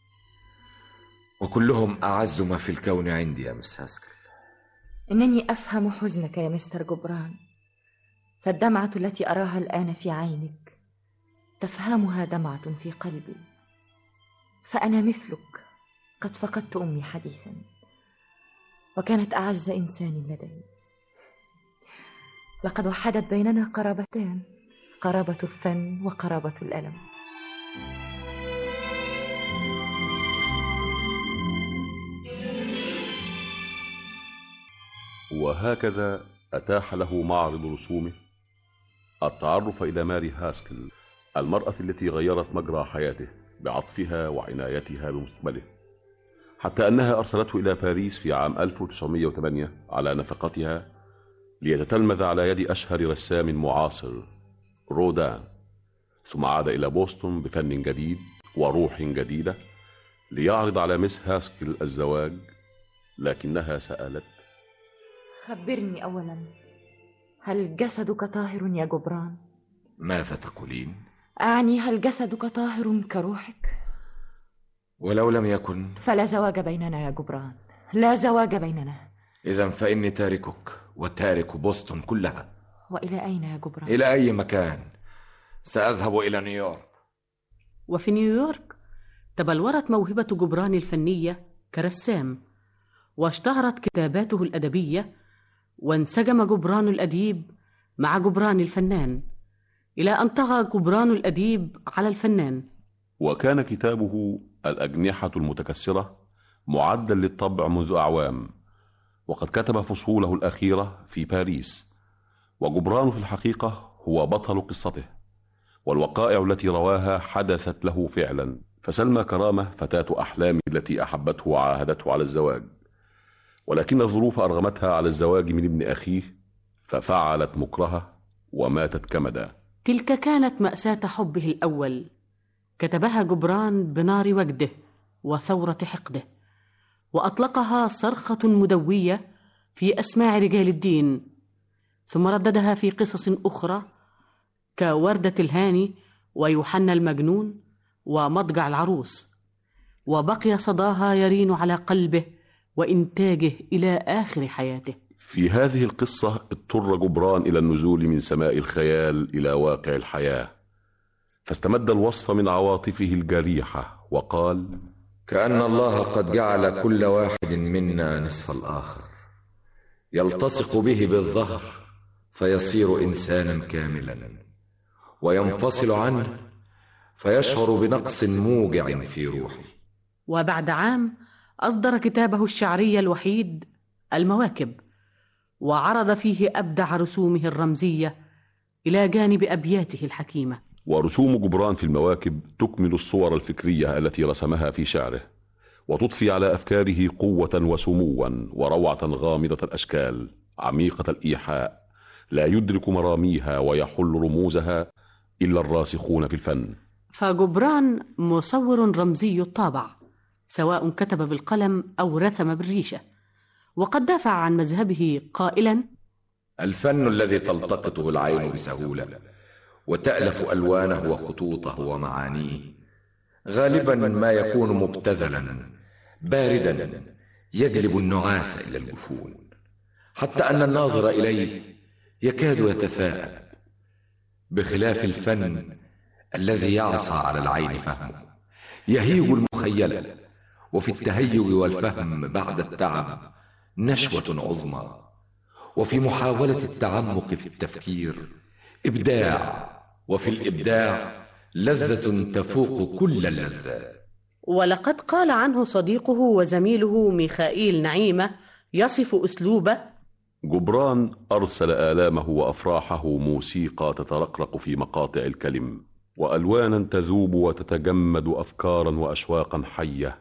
Speaker 6: وكلهم أعز ما في الكون عندي يا مس هاسكل
Speaker 13: إنني أفهم حزنك يا مستر جبران فالدمعة التي أراها الآن في عينك تفهمها دمعة في قلبي فأنا مثلك قد فقدت أمي حديثا وكانت أعز إنسان لدي لقد وحدت بيننا قرابتان قرابة الفن وقرابة الألم
Speaker 20: وهكذا أتاح له معرض رسومه التعرف إلى ماري هاسكل المرأة التي غيرت مجرى حياته بعطفها وعنايتها بمستقبله حتى أنها أرسلته إلى باريس في عام 1908 على نفقتها ليتتلمذ على يد أشهر رسام معاصر رودان ثم عاد إلى بوسطن بفن جديد وروح جديدة ليعرض على مس هاسكل الزواج لكنها سألت
Speaker 13: خبرني أولا هل جسدك طاهر يا جبران؟
Speaker 6: ماذا تقولين؟
Speaker 13: أعني هل جسدك طاهر كروحك؟
Speaker 6: ولو لم يكن
Speaker 13: فلا زواج بيننا يا جبران لا زواج بيننا
Speaker 6: إذا فإني تاركك وتارك بوسطن كلها
Speaker 13: وإلى أين يا جبران؟
Speaker 6: إلى أي مكان سأذهب إلى نيويورك
Speaker 16: وفي نيويورك تبلورت موهبة جبران الفنية كرسام واشتهرت كتاباته الأدبية وانسجم جبران الأديب مع جبران الفنان إلى أن طغى جبران الأديب على الفنان
Speaker 20: وكان كتابه الأجنحة المتكسرة معدا للطبع منذ أعوام وقد كتب فصوله الأخيرة في باريس وجبران في الحقيقة هو بطل قصته والوقائع التي رواها حدثت له فعلا فسلمى كرامة فتاة أحلامه التي أحبته وعاهدته على الزواج ولكن الظروف أرغمتها على الزواج من ابن أخيه ففعلت مكرهة وماتت كمدا
Speaker 16: تلك كانت مأساة حبه الأول كتبها جبران بنار وجده وثورة حقده وأطلقها صرخة مدوية في أسماع رجال الدين ثم رددها في قصص أخرى كوردة الهاني ويوحنا المجنون ومضجع العروس وبقي صداها يرين على قلبه وإنتاجه إلى آخر حياته
Speaker 20: في هذه القصة اضطر جبران إلى النزول من سماء الخيال إلى واقع الحياة فاستمد الوصف من عواطفه الجريحة وقال
Speaker 6: كأن الله قد جعل كل واحد منا نصف الآخر يلتصق به بالظهر فيصير إنسانا كاملا وينفصل عنه فيشعر بنقص موجع في روحه
Speaker 16: وبعد عام أصدر كتابه الشعري الوحيد المواكب وعرض فيه أبدع رسومه الرمزية إلى جانب أبياته الحكيمة
Speaker 20: ورسوم جبران في المواكب تكمل الصور الفكرية التي رسمها في شعره وتضفي على أفكاره قوة وسموا وروعة غامضة الأشكال عميقة الإيحاء لا يدرك مراميها ويحل رموزها إلا الراسخون في الفن
Speaker 16: فجبران مصور رمزي الطابع سواء كتب بالقلم أو رسم بالريشة وقد دافع عن مذهبه قائلا
Speaker 6: الفن الذي تلتقطه العين بسهولة وتألف ألوانه وخطوطه ومعانيه غالبا ما يكون مبتذلا باردا يجلب النعاس إلى الجفون حتى أن الناظر إليه يكاد يتثاءب بخلاف الفن الذي يعصى على العين فهمه يهيج المخيلة وفي التهيج والفهم بعد التعب نشوة عظمى وفي محاولة التعمق في التفكير إبداع وفي الإبداع لذة تفوق كل اللذات
Speaker 16: ولقد قال عنه صديقه وزميله ميخائيل نعيمة يصف أسلوبه
Speaker 20: جبران أرسل آلامه وأفراحه موسيقى تترقرق في مقاطع الكلم وألوانا تذوب وتتجمد أفكارا وأشواقا حية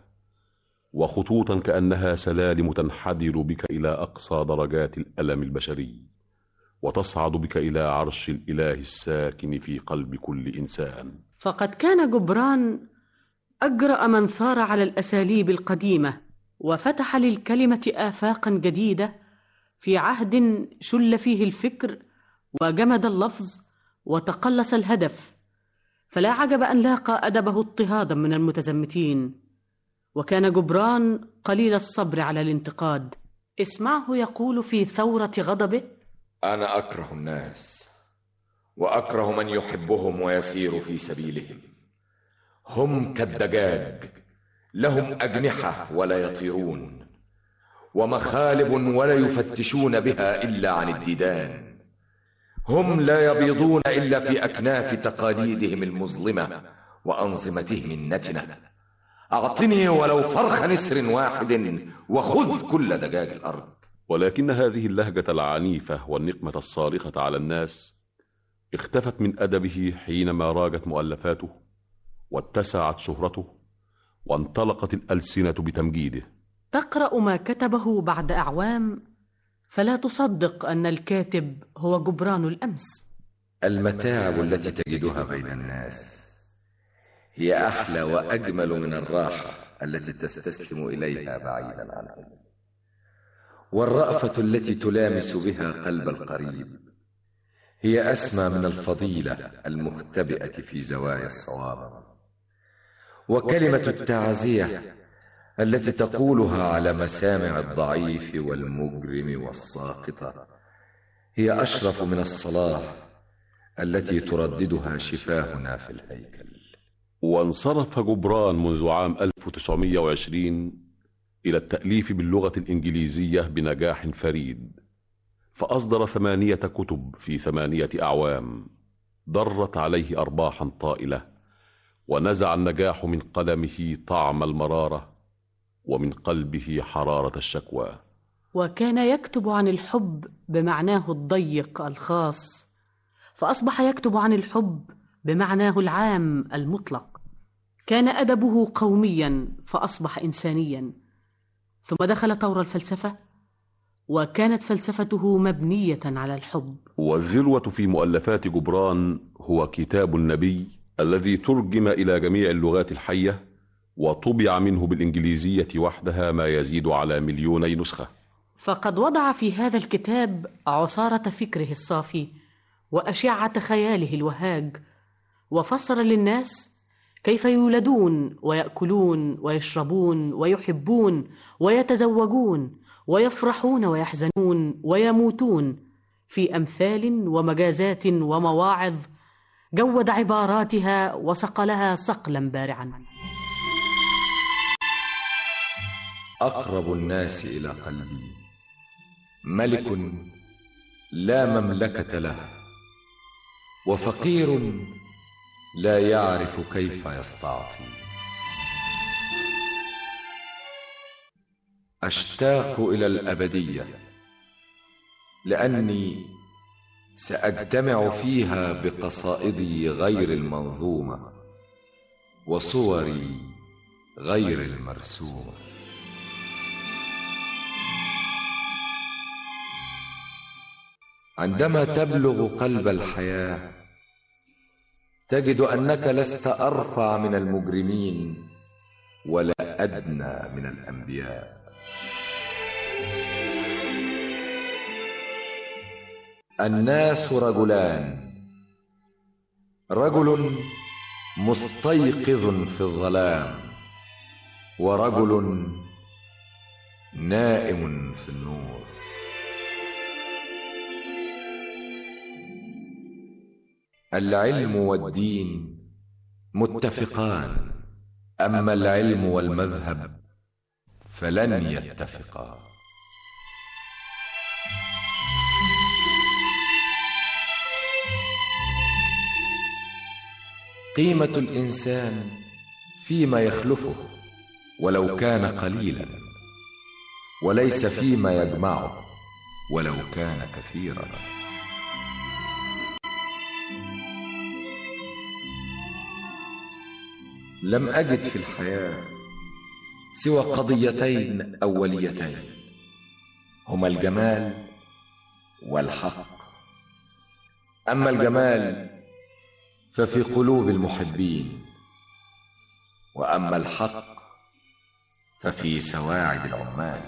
Speaker 20: وخطوطا كأنها سلالم تنحدر بك إلى أقصى درجات الألم البشري وتصعد بك إلى عرش الإله الساكن في قلب كل إنسان
Speaker 16: فقد كان جبران أجرأ من ثار على الأساليب القديمة وفتح للكلمة آفاقا جديدة في عهد شل فيه الفكر وجمد اللفظ وتقلص الهدف فلا عجب أن لاقى أدبه اضطهادا من المتزمتين وكان جبران قليل الصبر على الانتقاد اسمعه يقول في ثورة غضبه
Speaker 6: أنا أكره الناس وأكره من يحبهم ويسير في سبيلهم هم كالدجاج لهم أجنحة ولا يطيرون ومخالب ولا يفتشون بها إلا عن الديدان هم لا يبيضون إلا في أكناف تقاليدهم المظلمة وأنظمتهم النتنة أعطني ولو فرخ نسر واحد وخذ كل دجاج الأرض
Speaker 20: ولكن هذه اللهجة العنيفة والنقمة الصارخة على الناس اختفت من أدبه حينما راجت مؤلفاته واتسعت شهرته وانطلقت الألسنة بتمجيده
Speaker 16: تقرأ ما كتبه بعد أعوام فلا تصدق أن الكاتب هو جبران الأمس
Speaker 6: المتاعب التي تجدها بين الناس هي أحلى وأجمل من الراحة التي تستسلم إليها بعيدا عنهم والرأفة التي تلامس بها قلب القريب هي أسمى من الفضيلة المختبئة في زوايا الصواب وكلمة التعزية التي تقولها على مسامع الضعيف والمجرم والساقطة هي أشرف من الصلاة التي ترددها شفاهنا في الهيكل
Speaker 20: وانصرف جبران منذ عام 1920 إلى التأليف باللغة الإنجليزية بنجاح فريد فأصدر ثمانية كتب في ثمانية أعوام ضرت عليه أرباحا طائلة ونزع النجاح من قلمه طعم المرارة ومن قلبه حرارة الشكوى
Speaker 16: وكان يكتب عن الحب بمعناه الضيق الخاص فاصبح يكتب عن الحب بمعناه العام المطلق كان ادبه قوميا فاصبح انسانيا ثم دخل طور الفلسفه وكانت فلسفته مبنيه على الحب
Speaker 20: والذروة في مؤلفات جبران هو كتاب النبي الذي ترجم إلى جميع اللغات الحية وطبع منه بالإنجليزية وحدها ما يزيد على مليوني نسخة
Speaker 16: فقد وضع في هذا الكتاب عصاره فكره الصافي واشعه خياله الوهاج وفسر للناس كيف يولدون وياكلون ويشربون ويحبون ويتزوجون ويفرحون ويحزنون ويموتون في امثال ومجازات ومواعظ جود عباراتها وصقلها صقلا بارعا
Speaker 6: اقرب الناس الى قلبي ملك لا مملكه له وفقير لا يعرف كيف يستعطي اشتاق الى الابديه لاني ساجتمع فيها بقصائدي غير المنظومه وصوري غير المرسومه عندما تبلغ قلب الحياه تجد انك لست ارفع من المجرمين ولا ادنى من الانبياء الناس رجلان رجل مستيقظ في الظلام ورجل نائم في النور العلم والدين متفقان اما العلم والمذهب فلن يتفقا قيمه الانسان فيما يخلفه ولو كان قليلا وليس فيما يجمعه ولو كان كثيرا لم اجد في الحياه سوى قضيتين اوليتين هما الجمال والحق اما الجمال ففي قلوب المحبين واما الحق ففي سواعد العمال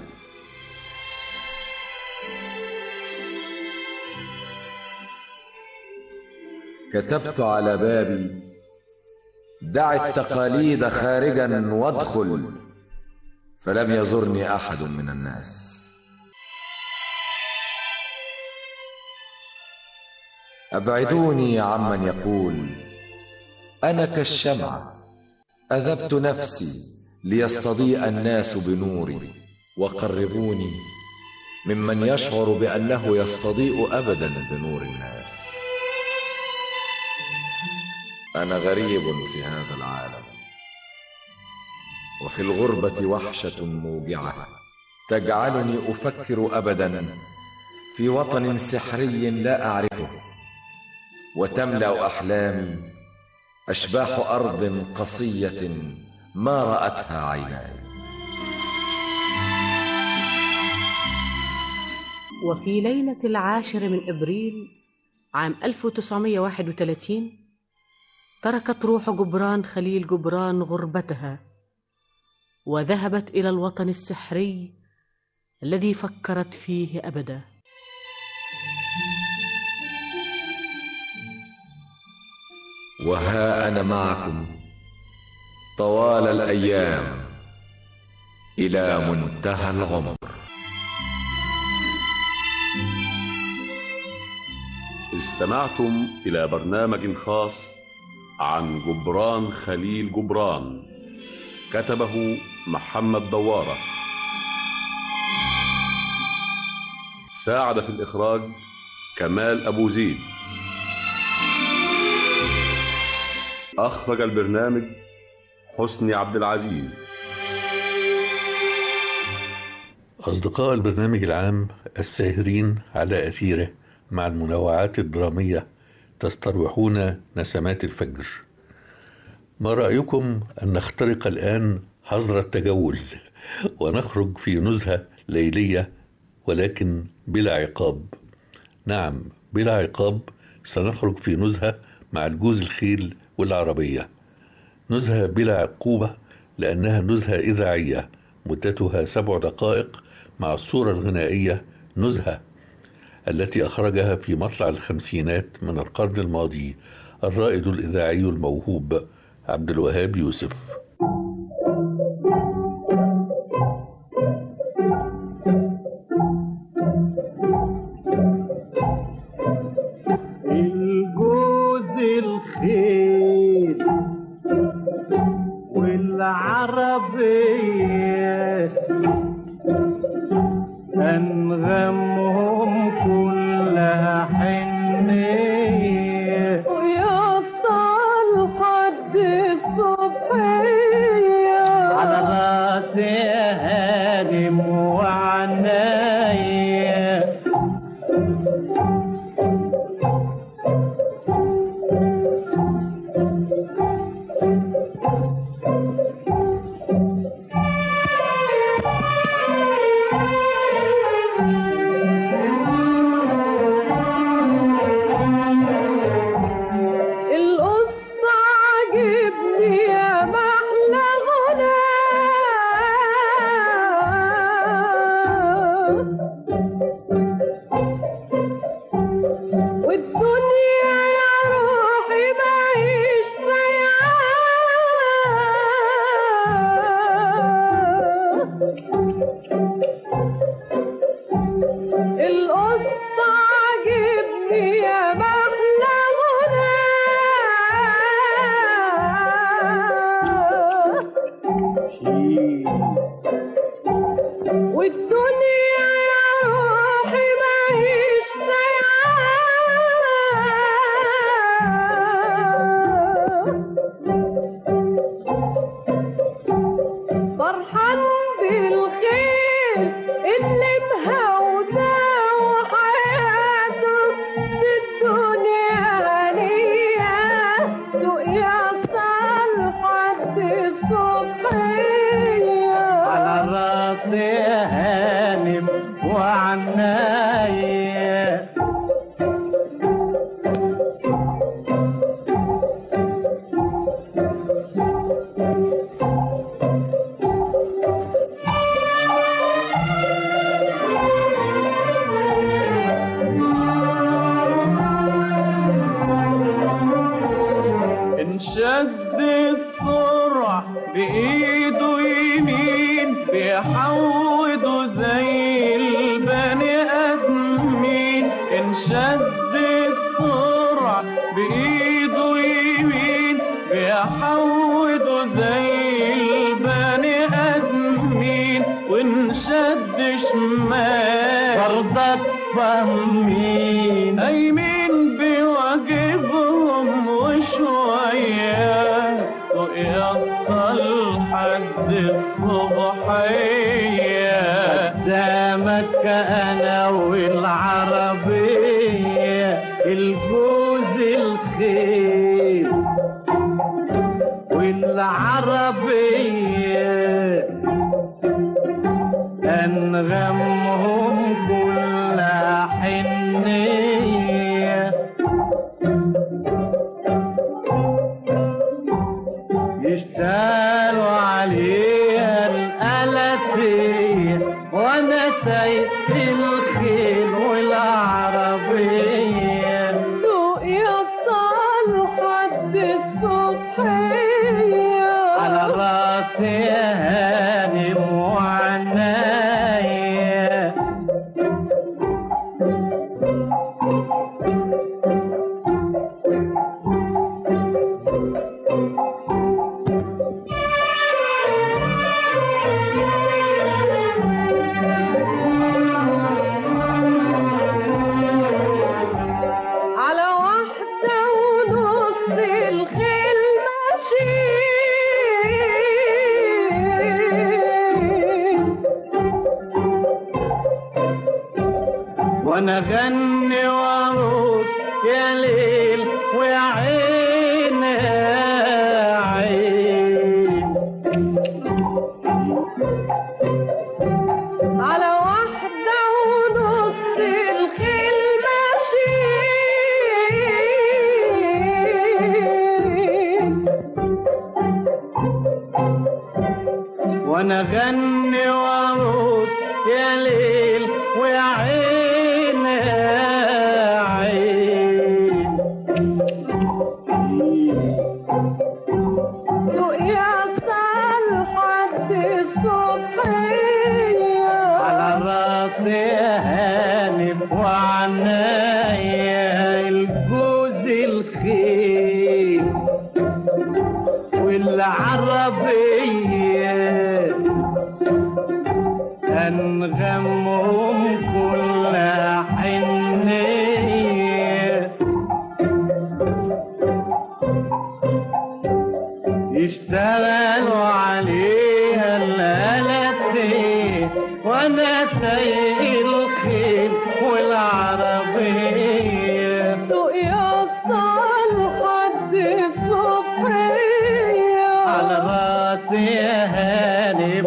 Speaker 6: كتبت على بابي دع التقاليد خارجا وادخل فلم يزرني احد من الناس ابعدوني عمن يقول انا كالشمعه اذبت نفسي ليستضيء الناس بنوري وقربوني ممن يشعر بانه يستضيء ابدا بنور الناس انا غريب في هذا العالم وفي الغربه وحشه موجعه تجعلني افكر ابدا في وطن سحري لا اعرفه وتملا احلامي اشباح ارض قصيه ما راتها عيناي
Speaker 16: وفي ليلة العاشر من إبريل عام 1931 تركت روح جبران خليل جبران غربتها وذهبت إلى الوطن السحري الذي فكرت فيه أبدا
Speaker 6: وها انا معكم طوال الايام الى منتهى العمر
Speaker 20: استمعتم إلى برنامج خاص عن جبران خليل جبران كتبه محمد دوارة ساعد في الإخراج كمال أبو زيد أخرج البرنامج حسني عبد العزيز
Speaker 3: أصدقاء البرنامج العام الساهرين على أثيره مع المنوعات الدرامية تستروحون نسمات الفجر ما رأيكم أن نخترق الآن حظر التجول ونخرج في نزهة ليلية ولكن بلا عقاب نعم بلا عقاب سنخرج في نزهة مع الجوز الخيل والعربية نزهة بلا عقوبة لأنها نزهة إذاعية مدتها سبع دقائق مع الصورة الغنائية نزهة التي أخرجها في مطلع الخمسينات من القرن الماضي الرائد الإذاعي الموهوب عبد الوهاب يوسف
Speaker 1: الجوز الخيل والعربية أنغمهم كلها حنية
Speaker 11: ويفضل حد الصبحية
Speaker 1: على راسي هادم وعناية
Speaker 11: القصة عجبني يا محلى غنى والدنيا يا روحي معيش سيعة القصة عجبني يا محلى غنى والدنيا يا روحي ماهيش سيعة فرحان بالخير اللي مهوده وحياته في الدنيا غنية سوق يا صالحة الصبحية
Speaker 1: على راسي هانم وعناية انشد السرعة بإيده يمين بيحوده زي البني آدمين انشد السرعة بإيده يمين بيحوده زي البني آدمين وانشد شمال برضك فاهمين أيمين بواجبهم وشوية ويصل حد الصبحية قدامك أنا والعربية الجوز الخيل والعربية أنغمهم كل حنية يشتغلوا عليها الآلاتية وأنا سايق الخيل والعربية
Speaker 11: سوق يا صالحة الصبحية
Speaker 1: على راسي هانم وعناية
Speaker 11: على واحدة ونص الخيل ماشي
Speaker 1: وانا غني وارقص يا ليل ويا عين يا عين
Speaker 11: على واحدة ونص الخيل ماشيين
Speaker 1: وانا غني وارقص يا ليل ويا عين يا عين
Speaker 11: رؤيا لحد الصبحية
Speaker 1: على راسي هانف وعنايا الجوز الخيل والعربية أنغمهم كل حنية يشتغلوا عليها الآلتين وأنا سايق الخيل والعربية
Speaker 11: رؤيا لحد الصبحية
Speaker 1: على راسي هانم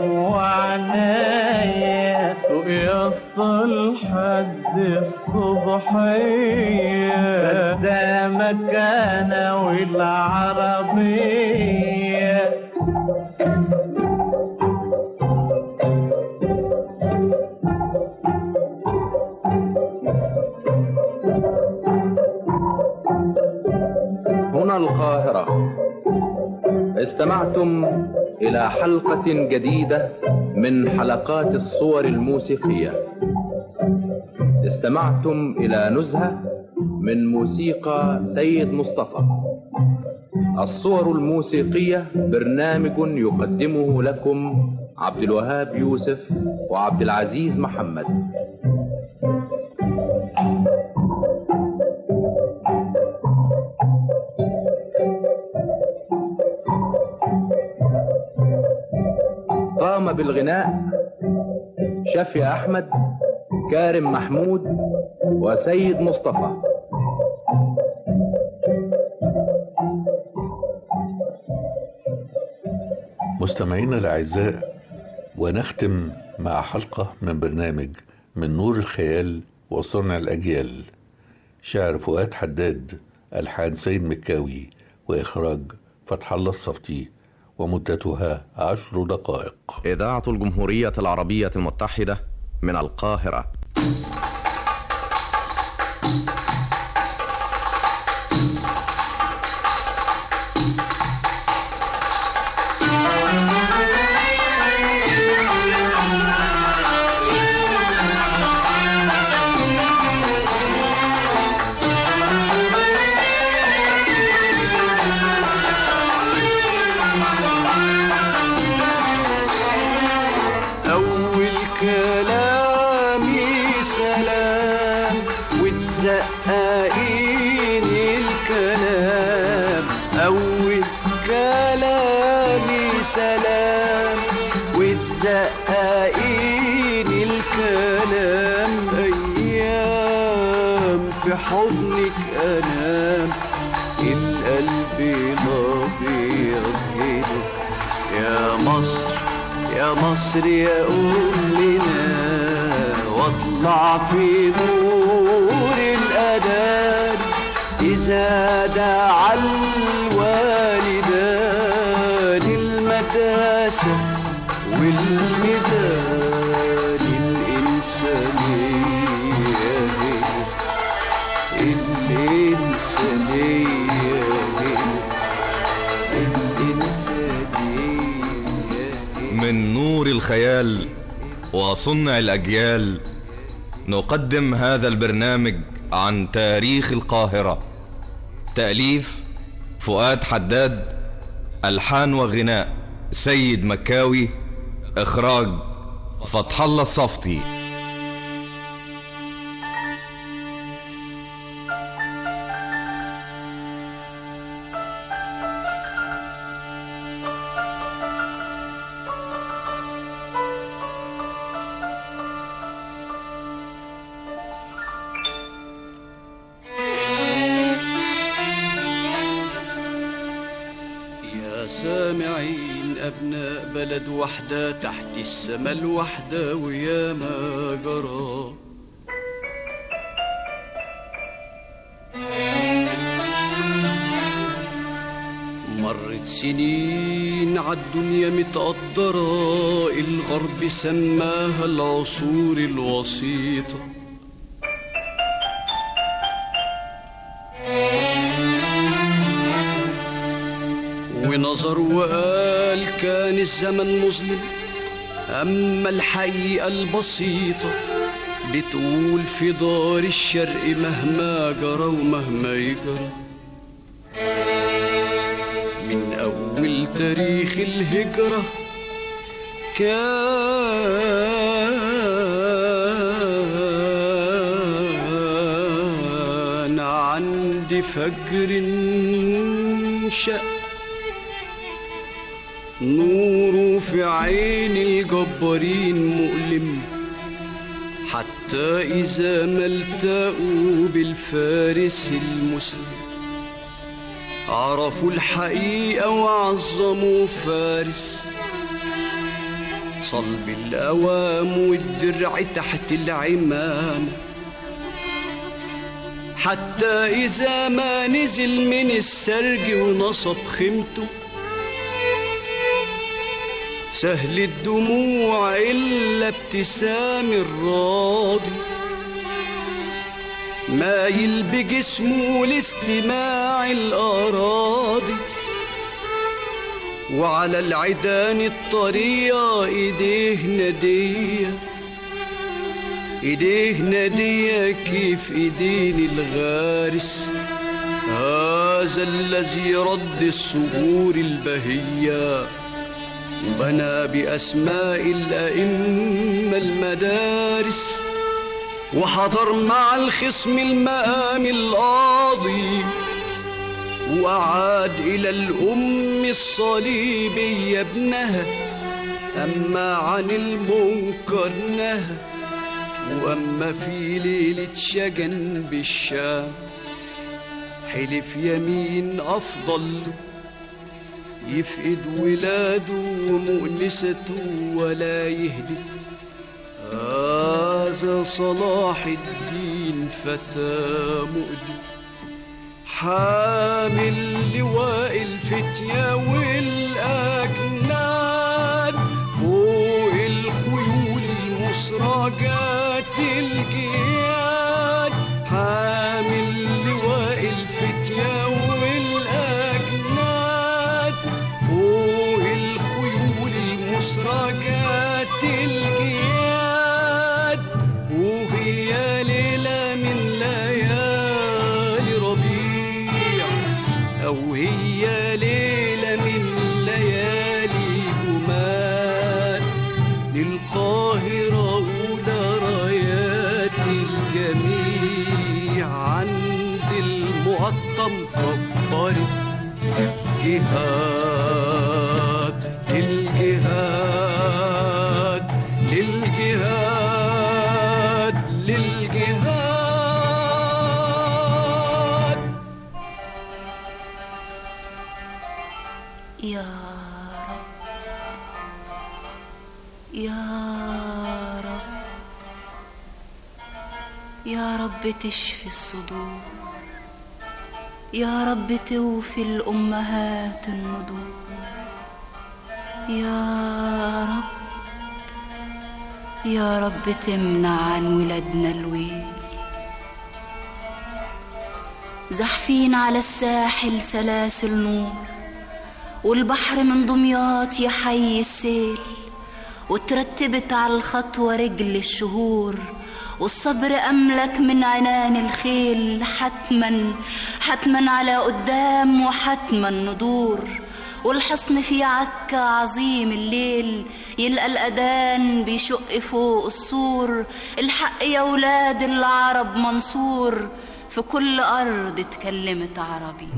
Speaker 1: وعنايا سوق يسطل حد الصبحية قدامك أنا والعربية
Speaker 2: هنا القاهرة استمعتم إلى حلقة جديدة من حلقات الصور الموسيقية استمعتم إلى نزهة من موسيقى سيد مصطفى الصور الموسيقية برنامج يقدمه لكم عبد الوهاب يوسف وعبد العزيز محمد قام بالغناء شفي أحمد كارم محمود وسيد مصطفى
Speaker 3: مستمعينا الأعزاء ونختم مع حلقة من برنامج من نور الخيال وصنع الأجيال شعر فؤاد حداد ألحان سيد مكاوي وإخراج فتح الله الصفتي ومدتها عشر دقائق
Speaker 2: إذاعة الجمهورية العربية المتحدة من القاهرة
Speaker 7: أول كلامي سلام وتزققين الكلام أول كلامي سلام وتزققين الكلام أيام في حضنك أنام القلب الأبيض هنا يا مصر يا مصر يا أمنا واطلع في نور الأذان إذا دعا الوالدان المدرسة والميدان الإنسانية هنا الإنسانية هنا الإنسانية
Speaker 22: من نور الخيال وصنع الأجيال نقدم هذا البرنامج عن تاريخ القاهرة تأليف فؤاد حداد ألحان وغناء سيد مكاوي إخراج فتح الله الصفتي
Speaker 4: يا سامعين أبناء بلد وحدة تحت السما الوحدة ويا ما جرى مرت سنين عالدنيا متقدرة الغرب سماها العصور الوسيطة ونظر وقال كان الزمن مظلم أما الحقيقة البسيطة بتقول في دار الشرق مهما جرى ومهما يجرى من أول تاريخ الهجرة كان عندي فجر شق نوره في عين الجبارين مؤلم حتى إذا ما التقوا بالفارس المسلم عرفوا الحقيقة وعظموا فارس صلب الأوام والدرع تحت العمامة حتى إذا ما نزل من السرج ونصب خيمته سهل الدموع إلا ابتسام الراضي مايل بجسمه لاستماع الأراضي وعلى العيدان الطرية إيديه نادية إيديه نادية كيف إيدين الغارس هذا الذي رد الصخور البهيه وبنى بأسماء الأئمة المدارس وحضر مع الخصم المقام القاضي وأعاد إلى الأم الصليبية ابنها أما عن المنكر نهى وأما في ليلة شجن بالشام حلف يمين أفضل يفقد ولاده ومؤنسته ولا يهدي هذا صلاح الدين فتى مؤدي حامل لواء الفتية والأجناد فوق الخيول المسرجات الجياد حامل لواء الفتية والأجناد فوق الخيول المسرجات الجياد وهي ليلة من ليالي ربيع أو هي ليلة من ليالي جمال للقاهرة أولى رايات الجميع عند المقطم كبرت جهاد للجهاد للجهاد للجهاد
Speaker 12: يا رب يا رب يا رب تشفي الصدور يا رب توفي الأمهات النضور يا رب يا رب تمنع عن ولادنا الويل زحفين على الساحل سلاسل نور والبحر من دمياط يحيي السيل وترتبت على الخطوة رجل الشهور والصبر أملك من عنان الخيل حتما حتما على قدام وحتما ندور والحصن في عكا عظيم الليل يلقى الأذان بيشق فوق السور الحق يا ولاد العرب منصور في كل أرض اتكلمت عربي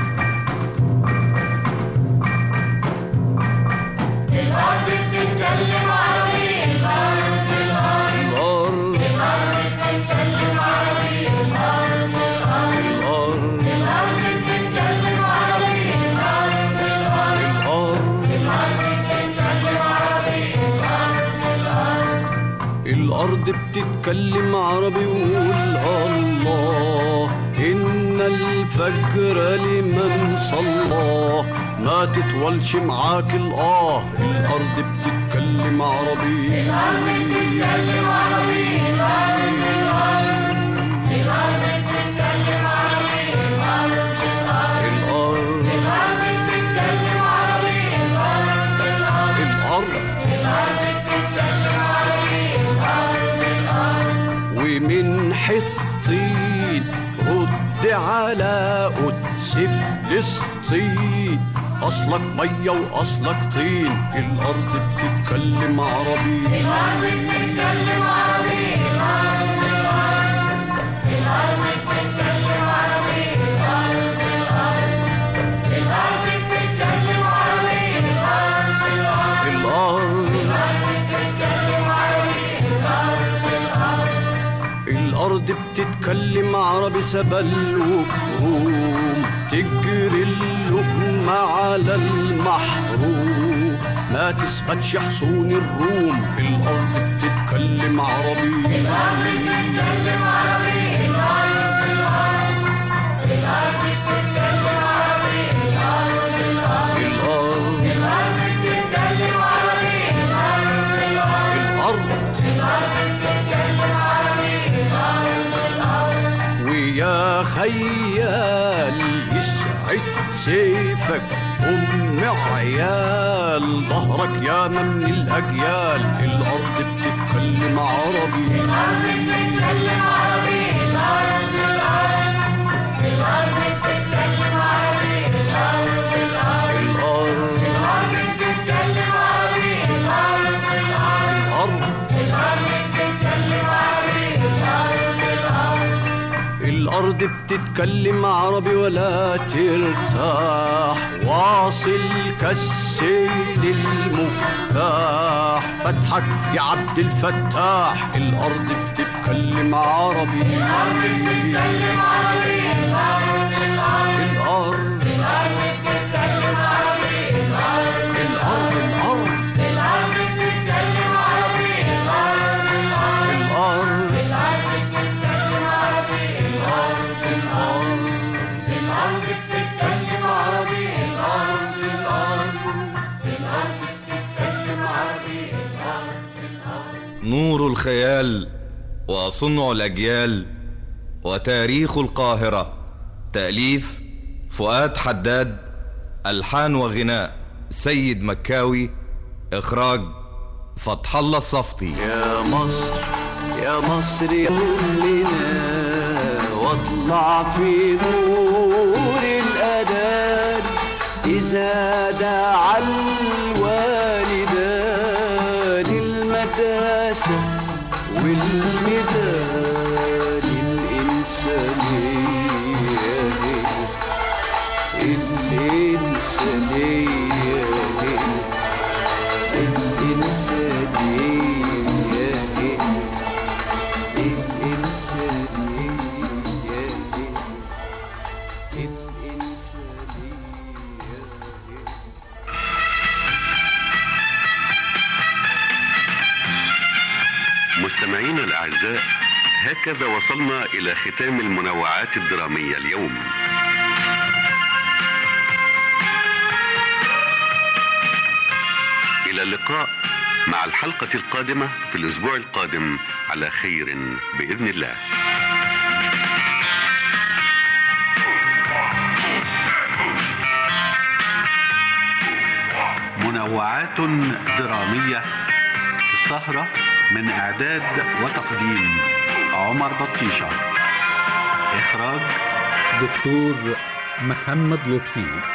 Speaker 1: الأرض بتتكلم عربي الأرض الأرض الأرض بتتكلم عربي الأرض الأرض الأرض بتتكلم عربي الأرض الأرض
Speaker 4: الأرض بتتكلم عربي وقول الله إن الفجر لمن صلى ما تطولش معاك الآه الأرض بتتكلم عربي
Speaker 1: الأرض بتتكلم عربي الأرض الأرض الأرض بتتكلم عربي الأرض الأرض الأرض بتتكلم عربي الأرض الأرض
Speaker 4: الأرض
Speaker 1: الأرض بتتكلم عربي الأرض الأرض
Speaker 4: ومن حطين رد على قدس فلسطين أصلك مية وأصلك طين الأرض بتتكلم عربي
Speaker 1: الأرض بتتكلم عربي الأرض الأرض الأرض بتتكلم عربي الأرض الأرض الأرض بتتكلم عربي الأرض الأرض
Speaker 4: الأرض
Speaker 1: الأرض بتتكلم عربي الأرض الأرض
Speaker 4: الأرض بتتكلم عربي سبل وكروم تجري اللقمة على المحروم ما تثبتش حصون الروم الأرض بتتكلم عربي
Speaker 1: الأرض بتتكلم عربي الأرض الأرض الأرض بتتكلم عربي الأرض الأرض
Speaker 4: الأرض
Speaker 1: الأرض بتتكلم عربي الأرض الأرض
Speaker 4: الأرض
Speaker 1: الأرض بتتكلم عربي الأرض الأرض
Speaker 4: ويا خيال يسعد سيفك أم عيال ظهرك يا من الأجيال الأرض بتتكلم عربي
Speaker 1: الأرض بتتكلم عربي الأرض الأرض الأرض بتتكلم عربي الأرض الأرض
Speaker 4: الأرض
Speaker 1: الأرض بتتكلم عربي الأرض الأرض
Speaker 4: الأرض
Speaker 1: الأرض بتتكلم عربي الأرض الأرض
Speaker 4: الأرض بتتكلم عربي ولا ترتاح واصل كالسيل المفتاح فتحك يا عبد الفتاح الأرض بتتكلم عربي
Speaker 1: الأرض بتتكلم عربي الأرض الأرض
Speaker 4: الأرض
Speaker 1: الأرض بتتكلم عربي الأرض
Speaker 4: الأرض الأرض
Speaker 1: الأرض بتتكلم عربي الأرض الأرض
Speaker 4: الأرض
Speaker 1: الأرض بتتكلم عربي الأرض الأرض الأرض بتتكلم عربي الأرض الأرض الأرض بتتكلم عربي الأرض الأرض
Speaker 22: نور الخيال وصنع الأجيال وتاريخ القاهرة تأليف فؤاد حداد ألحان وغناء سيد مكاوي إخراج فتح الله الصفتي
Speaker 4: يا مصر يا مصر يا كلنا واطلع في نور الأذان إذا دعا الوالدان المدرسة والميدان الإنسانية الإنسانية الإنسانية
Speaker 9: مستمعينا الأعزاء هكذا وصلنا إلى ختام المنوعات الدرامية اليوم إلى اللقاء مع الحلقة القادمة في الأسبوع القادم على خير بإذن الله
Speaker 3: منوعات درامية السهرة من إعداد وتقديم عمر بطيشة إخراج
Speaker 10: دكتور محمد لطفي